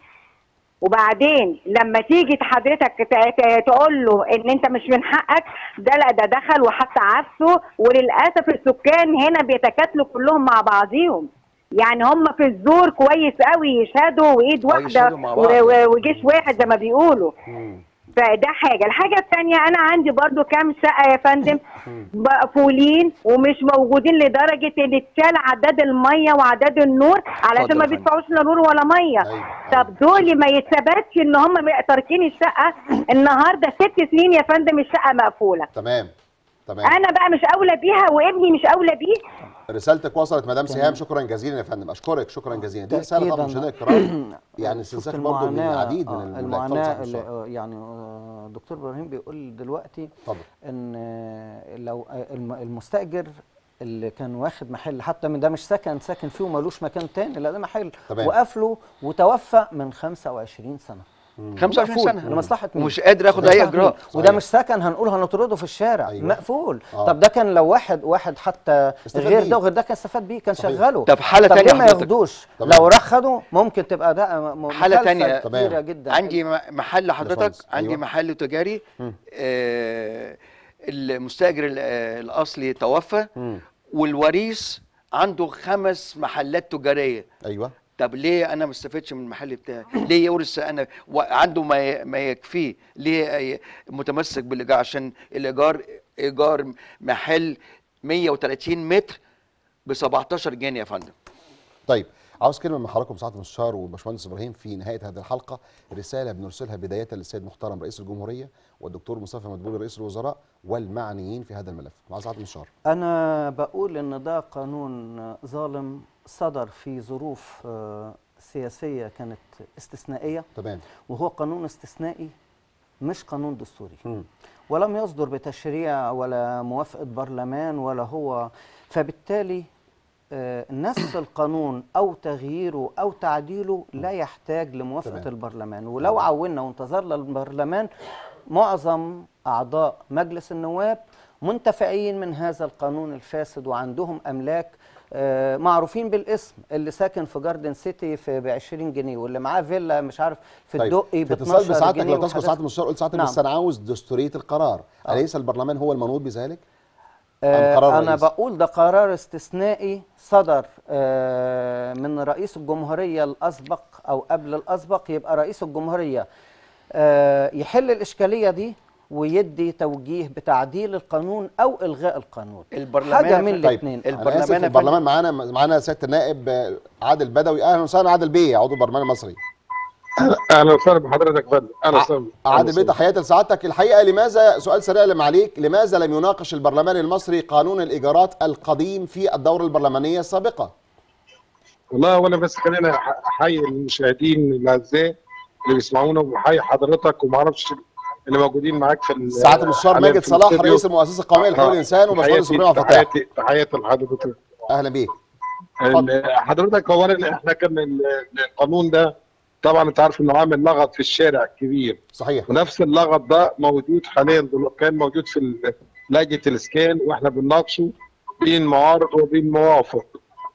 Speaker 8: وبعدين لما تيجي حضرتك ت- ت- تقول له ان انت مش من حقك ده لا ده دخل وحط عفسه وللاسف السكان هنا بيتكاتلوا كلهم مع بعضيهم يعني هم في الزور كويس قوي يشهدوا وايد واحده
Speaker 2: يشهدوا مع بعض.
Speaker 8: و- و- وجيش واحد زي ما بيقولوا
Speaker 1: مم.
Speaker 8: فده حاجه الحاجه الثانيه انا عندي برضو كام شقه يا فندم مقفولين ومش موجودين لدرجه ان اتشال عداد الميه وعداد النور علشان
Speaker 2: اتفضل
Speaker 8: ما
Speaker 2: يا فندم.
Speaker 8: بيدفعوش لا نور ولا ميه
Speaker 1: أيوة.
Speaker 8: طب دول ما يتثبتش ان هم تاركين الشقه النهارده ست سنين يا فندم الشقه مقفوله
Speaker 1: تمام تمام
Speaker 8: انا بقى مش اولى بيها وابني مش اولى بيه
Speaker 1: رسالتك وصلت مدام
Speaker 3: تمام.
Speaker 1: سهام شكرا جزيلا يا فندم اشكرك شكرا جزيلا دي رساله طبعا
Speaker 3: تأكيداً.
Speaker 1: مشاهدينا الكرام يعني
Speaker 3: شفت
Speaker 1: استنساخ برضه من
Speaker 3: المعاناة-
Speaker 1: العديد
Speaker 3: آه،
Speaker 1: من الملاك
Speaker 3: المعاناة
Speaker 1: اتفضل
Speaker 3: اللي
Speaker 1: صاحب
Speaker 3: آه، يعني آه، دكتور ابراهيم بيقول دلوقتي
Speaker 1: اتفضل
Speaker 3: ان آه، لو آه، الم- المستاجر اللي كان واخد محل حتى من ده مش سكن ساكن فيه ومالوش مكان تاني لا ده محل
Speaker 1: تمام.
Speaker 3: وقف له وتوفى من 25 سنه
Speaker 2: 25
Speaker 3: مقفول.
Speaker 2: سنه
Speaker 3: لمصلحه مين؟
Speaker 2: ومش قادر ياخد
Speaker 3: لمصلحة
Speaker 2: اي اجراء
Speaker 3: مين؟ وده
Speaker 1: صحيح.
Speaker 3: مش سكن هنقول هنطرده في الشارع
Speaker 1: أيوة.
Speaker 3: مقفول
Speaker 1: آه.
Speaker 3: طب ده كان لو واحد واحد حتى
Speaker 1: استفاد
Speaker 3: غير
Speaker 1: بيه.
Speaker 3: ده وغير ده كان استفاد بيه كان
Speaker 1: صحيح.
Speaker 3: شغله
Speaker 2: طب حالة
Speaker 3: طب
Speaker 2: تانية
Speaker 3: ليه ما
Speaker 2: حضرتك؟
Speaker 3: ياخدوش
Speaker 1: تمام.
Speaker 3: لو راح خده ممكن تبقى ده م-
Speaker 2: حالة
Speaker 3: مخالفة
Speaker 2: تانية.
Speaker 1: تمام.
Speaker 3: كبيره جدا
Speaker 2: عندي م- محل حضرتك
Speaker 1: باشمهندس،
Speaker 2: عندي
Speaker 1: أيوة.
Speaker 2: محل تجاري
Speaker 1: مم.
Speaker 2: آه المستاجر ال- آه، الاصلي توفى
Speaker 1: مم.
Speaker 2: والوريث عنده خمس محلات تجاريه
Speaker 1: ايوه
Speaker 2: طب ليه انا ما استفدش من المحل بتاعي ليه يورث انا وعنده ما ي- ما يكفيه ليه ي- متمسك بالايجار عشان الايجار ايجار محل 130 متر ب 17 جنيه يا فندم
Speaker 1: طيب عاوز كلمه من حضراتكم سعاده المستشار والباشمهندس ابراهيم في نهايه هذه الحلقه رساله بنرسلها بدايه للسيد محترم رئيس الجمهوريه والدكتور مصطفى مدبولي رئيس الوزراء والمعنيين في هذا الملف مع سعاده المستشار
Speaker 3: أنا بقول إن ده قانون ظالم صدر في ظروف آه، سياسية كانت استثنائية
Speaker 1: تمام
Speaker 3: وهو قانون استثنائي مش قانون دستوري
Speaker 1: مم.
Speaker 3: ولم يصدر بتشريع ولا موافقة برلمان ولا هو فبالتالي آه، نسخ القانون أو تغييره أو تعديله لا يحتاج لموافقة
Speaker 1: تمام.
Speaker 3: البرلمان ولو عونا وانتظرنا البرلمان معظم أعضاء مجلس النواب منتفعين من هذا القانون الفاسد وعندهم أملاك آه، معروفين بالاسم اللي ساكن في جاردن سيتي في ب 20 جنيه واللي معاه فيلا مش عارف في
Speaker 1: طيب
Speaker 3: الدقي ب
Speaker 1: في
Speaker 3: 12
Speaker 1: اتصال بسعادتك
Speaker 3: جنيه
Speaker 1: لو تذكر
Speaker 3: وحاجات-
Speaker 1: سعاده المستشار قلت سعادتك
Speaker 3: نعم.
Speaker 1: بس انا عاوز دستوريه القرار اليس البرلمان هو المنوط بذلك؟
Speaker 3: آه،
Speaker 1: قرار
Speaker 3: أنا
Speaker 1: رئيس.
Speaker 3: بقول ده قرار استثنائي صدر آه، من رئيس الجمهورية الأسبق أو قبل الأسبق يبقى رئيس الجمهورية آه، يحل الإشكالية دي ويدي توجيه بتعديل القانون أو إلغاء القانون
Speaker 2: البرلمان
Speaker 3: حاجة
Speaker 2: يا
Speaker 3: من
Speaker 2: فندم.
Speaker 3: الاثنين
Speaker 1: انا
Speaker 2: البرلمان
Speaker 1: اسف
Speaker 2: يا فندم.
Speaker 1: البرلمان معانا معانا سياده النائب آه، عادل بدوي اهلا وسهلا عادل بيه عضو البرلمان المصري
Speaker 9: اهلا وسهلا بحضرتك يا فندم اهلا وسهلا
Speaker 1: عادل بيه تحياتي لسعادتك الحقيقه لماذا سؤال سريع اللي عليك لماذا لم يناقش البرلمان المصري قانون الايجارات القديم في الدوره البرلمانيه السابقه؟
Speaker 9: والله وانا بس خلينا أح- احيي المشاهدين الاعزاء اللي بيسمعونا وحيي حضرتك وما اعرفش اللي موجودين معاك في ال-
Speaker 1: سعاده المستشار
Speaker 9: حالياً
Speaker 1: ماجد
Speaker 9: في
Speaker 1: صلاح
Speaker 9: الاستوديو.
Speaker 1: رئيس المؤسسه القوميه لحقوق
Speaker 9: آه.
Speaker 1: الانسان وباشمهندس
Speaker 9: تحياتي-
Speaker 1: ابراهيم عبد الفتاح
Speaker 9: تحياتي تحياتي لحضرتك
Speaker 1: اهلا بيه
Speaker 9: ال- حضرتك اولا احنا كان ال- القانون ده طبعا انت عارف انه عامل لغط في الشارع كبير
Speaker 1: صحيح
Speaker 9: ونفس اللغط ده موجود حاليا دلوقتي كان موجود في ال- لجنه الاسكان واحنا بنناقشه بين معارض وبين موافق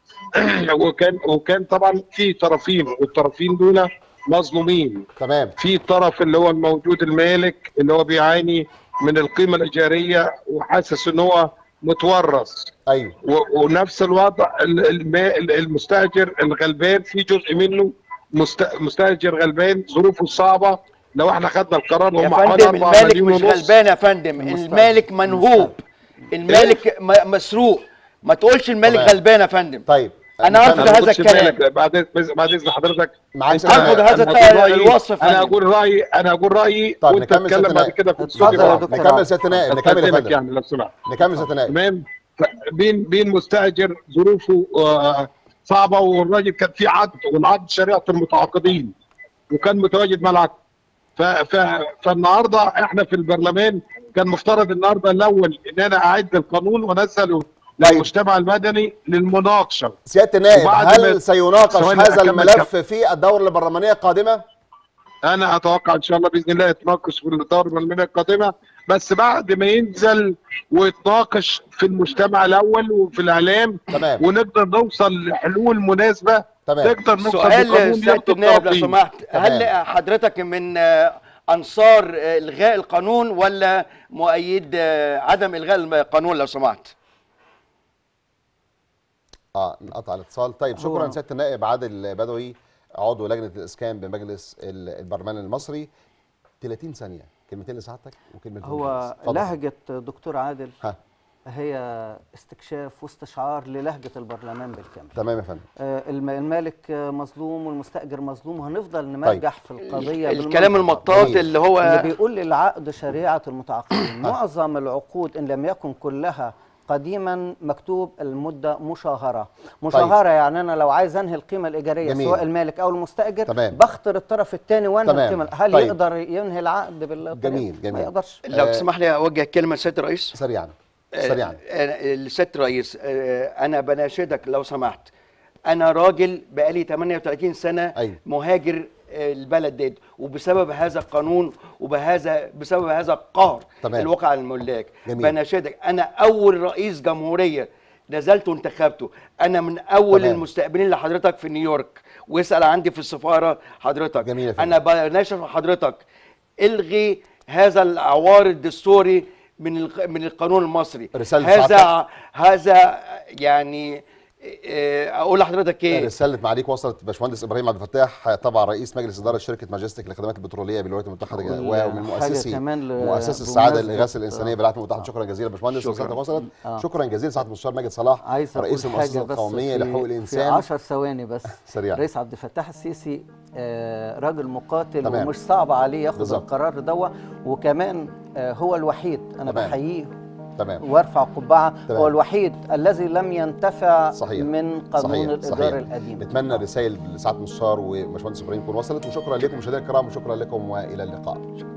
Speaker 9: وكان وكان طبعا في طرفين والطرفين دول مظلومين
Speaker 1: تمام
Speaker 9: في الطرف اللي هو الموجود المالك اللي هو بيعاني من القيمه الايجاريه وحاسس ان هو متورث
Speaker 1: ايوه
Speaker 9: و- ونفس الوضع ال- الما- ال- المستاجر الغلبان في جزء منه مست- مستاجر غلبان ظروفه صعبه لو احنا خدنا القرار
Speaker 2: يا
Speaker 9: وهم حوالي
Speaker 2: فندم
Speaker 9: 4
Speaker 2: المالك
Speaker 9: مليون
Speaker 2: مش
Speaker 9: ونص
Speaker 2: غلبان يا فندم
Speaker 3: المستأجر.
Speaker 2: المالك منهوب المالك م- مسروق ما تقولش المالك
Speaker 1: تمام.
Speaker 2: غلبان يا فندم
Speaker 1: طيب
Speaker 2: أنا
Speaker 1: مش
Speaker 2: أرفض
Speaker 9: أنا
Speaker 2: هذا
Speaker 9: ما قلتش
Speaker 2: الكلام.
Speaker 9: مالك. بعد إذن- بعد اذن حضرتك
Speaker 1: معاك
Speaker 9: أنت-
Speaker 1: سيادة
Speaker 2: أرفض
Speaker 1: النائب.
Speaker 2: هذا
Speaker 9: أنا أقول رأيي-
Speaker 2: الوصف يا
Speaker 9: انا
Speaker 2: فندم.
Speaker 9: اقول رايي انا اقول رايي
Speaker 1: طيب
Speaker 9: وانت
Speaker 1: نكمل
Speaker 9: تتكلم
Speaker 1: سيادة
Speaker 9: بعد
Speaker 1: النائب.
Speaker 9: كده في
Speaker 3: اتفضل يا
Speaker 9: الاستوديو
Speaker 3: دكتور
Speaker 1: نكمل
Speaker 3: عادل.
Speaker 1: سياده النائب نكمل يا
Speaker 9: استاذنك
Speaker 1: فندم
Speaker 9: يعني لو سمحت
Speaker 1: نكمل سياده النائب
Speaker 9: تمام ف- بين بين مستاجر ظروفه آه، صعبه والراجل كان في عقد والعقد شريعه المتعاقدين وكان متواجد مع العقد ف ف فالنهارده احنا في البرلمان كان مفترض النهارده الاول ان انا اعد القانون وانزله
Speaker 1: طيب.
Speaker 9: للمجتمع المدني للمناقشه
Speaker 1: سياده النائب
Speaker 9: وبعد ما-
Speaker 1: هل سيناقش
Speaker 9: ثواني
Speaker 1: هذا
Speaker 9: أكمل
Speaker 1: الملف في الدوره البرلمانيه القادمه؟
Speaker 9: انا اتوقع ان شاء الله باذن الله يتناقش في الدوره البرلمانيه القادمه بس بعد ما ينزل ويتناقش في المجتمع الاول وفي الاعلام
Speaker 1: تمام
Speaker 9: ونقدر نوصل لحلول مناسبه
Speaker 1: تمام
Speaker 9: نقدر نوصل
Speaker 2: سؤال
Speaker 9: لقانون
Speaker 2: سياده
Speaker 9: يرضي
Speaker 2: النائب لو
Speaker 9: الطرفين.
Speaker 2: سمحت هل
Speaker 1: تمام.
Speaker 2: حضرتك من آه، انصار آه، الغاء القانون ولا مؤيد آه، عدم الغاء القانون لو سمحت
Speaker 1: اه انقطع الاتصال طيب شكرا
Speaker 3: هو-
Speaker 1: سياده النائب عادل بدوي عضو لجنه الاسكان بمجلس ال- البرلمان المصري 30 ثانيه كلمتين لسعادتك وكلمتين
Speaker 3: هو
Speaker 1: للرئيس. اتفضل.
Speaker 3: لهجة دكتور عادل
Speaker 1: ها
Speaker 3: هي استكشاف واستشعار للهجه البرلمان بالكامل
Speaker 1: تمام يا فندم
Speaker 3: آه، الم- المالك آه، مظلوم والمستاجر مظلوم وهنفضل نمرجح في القضيه
Speaker 2: الكلام
Speaker 3: بالمنطق.
Speaker 2: المطاط
Speaker 1: جميل.
Speaker 2: اللي هو
Speaker 3: اللي بيقول العقد شريعه المتعاقدين معظم العقود ان لم يكن كلها قديما مكتوب المده مشاهره مشاهره يعني انا لو عايز انهي القيمه الايجاريه
Speaker 1: جميل.
Speaker 3: سواء المالك او المستاجر
Speaker 1: تمام.
Speaker 3: بختار الطرف الثاني وانهي
Speaker 1: تمام.
Speaker 3: القيمه هل
Speaker 1: طيب.
Speaker 3: يقدر ينهي العقد بالطريقة؟
Speaker 1: جميل،
Speaker 3: ما
Speaker 1: جميل.
Speaker 3: يقدرش
Speaker 2: لو
Speaker 1: آه،
Speaker 2: تسمح لي اوجه كلمه لسياده الرئيس
Speaker 1: سريعا سريعا
Speaker 2: آه، الست رئيس آه، انا بناشدك لو سمحت انا راجل بقالي 38 سنه
Speaker 1: أيوة.
Speaker 2: مهاجر آه، البلد ديت وبسبب هذا القانون وبهذا بسبب هذا القهر
Speaker 1: تمام.
Speaker 2: الواقع على الملاك
Speaker 1: جميل.
Speaker 2: بناشدك انا اول رئيس جمهوريه نزلت وانتخبته انا من اول
Speaker 1: تمام.
Speaker 2: المستقبلين لحضرتك في نيويورك واسال عندي في السفاره حضرتك
Speaker 1: جميل يا فندم.
Speaker 2: انا بناشد حضرتك الغي هذا العوار الدستوري من الق- من القانون المصري
Speaker 1: رسالة
Speaker 2: هذا
Speaker 1: سعادتك.
Speaker 2: هذا يعني آه، اقول لحضرتك ايه
Speaker 1: رسالة معاليك وصلت باشمهندس ابراهيم عبد الفتاح طبعا رئيس مجلس اداره شركه ماجستيك للخدمات البتروليه بالولايات المتحده
Speaker 3: وال-
Speaker 1: ومن
Speaker 3: حاجة
Speaker 1: مؤسسي
Speaker 3: كمان ل-
Speaker 1: مؤسسي السعاده
Speaker 3: بمناسبة-
Speaker 1: للاغاثه الانسانيه
Speaker 3: آه.
Speaker 1: بالولايات المتحده شكرا جزيلا باشمهندس
Speaker 2: شكراً.
Speaker 1: رسالتك وصلت
Speaker 3: آه.
Speaker 1: شكرا جزيلا سعاده المستشار ماجد صلاح
Speaker 3: عايز
Speaker 1: رئيس
Speaker 3: أقول
Speaker 1: المؤسسه
Speaker 3: حاجة بس
Speaker 1: القوميه
Speaker 3: في-
Speaker 1: لحقوق
Speaker 3: في
Speaker 1: الانسان
Speaker 3: 10 ثواني بس
Speaker 1: سريعاً.
Speaker 3: رئيس عبد الفتاح السيسي آه، راجل مقاتل
Speaker 1: تمام.
Speaker 3: ومش صعب عليه ياخد
Speaker 1: بالظبط.
Speaker 3: القرار دوا وكمان آه، هو الوحيد انا
Speaker 1: تمام.
Speaker 3: بحييه
Speaker 1: تمام
Speaker 3: وارفع قبعه
Speaker 1: تمام.
Speaker 3: هو الوحيد الذي لم ينتفع
Speaker 1: صحيح.
Speaker 3: من قانون
Speaker 1: صحيح.
Speaker 3: الايجار
Speaker 1: صحيح.
Speaker 3: القديم
Speaker 1: نتمنى الرسائل لسعاده المستشار وباشمهندس ابراهيم تكون وصلت وشكرا لكم مشاهدينا الكرام وشكرا لكم والى اللقاء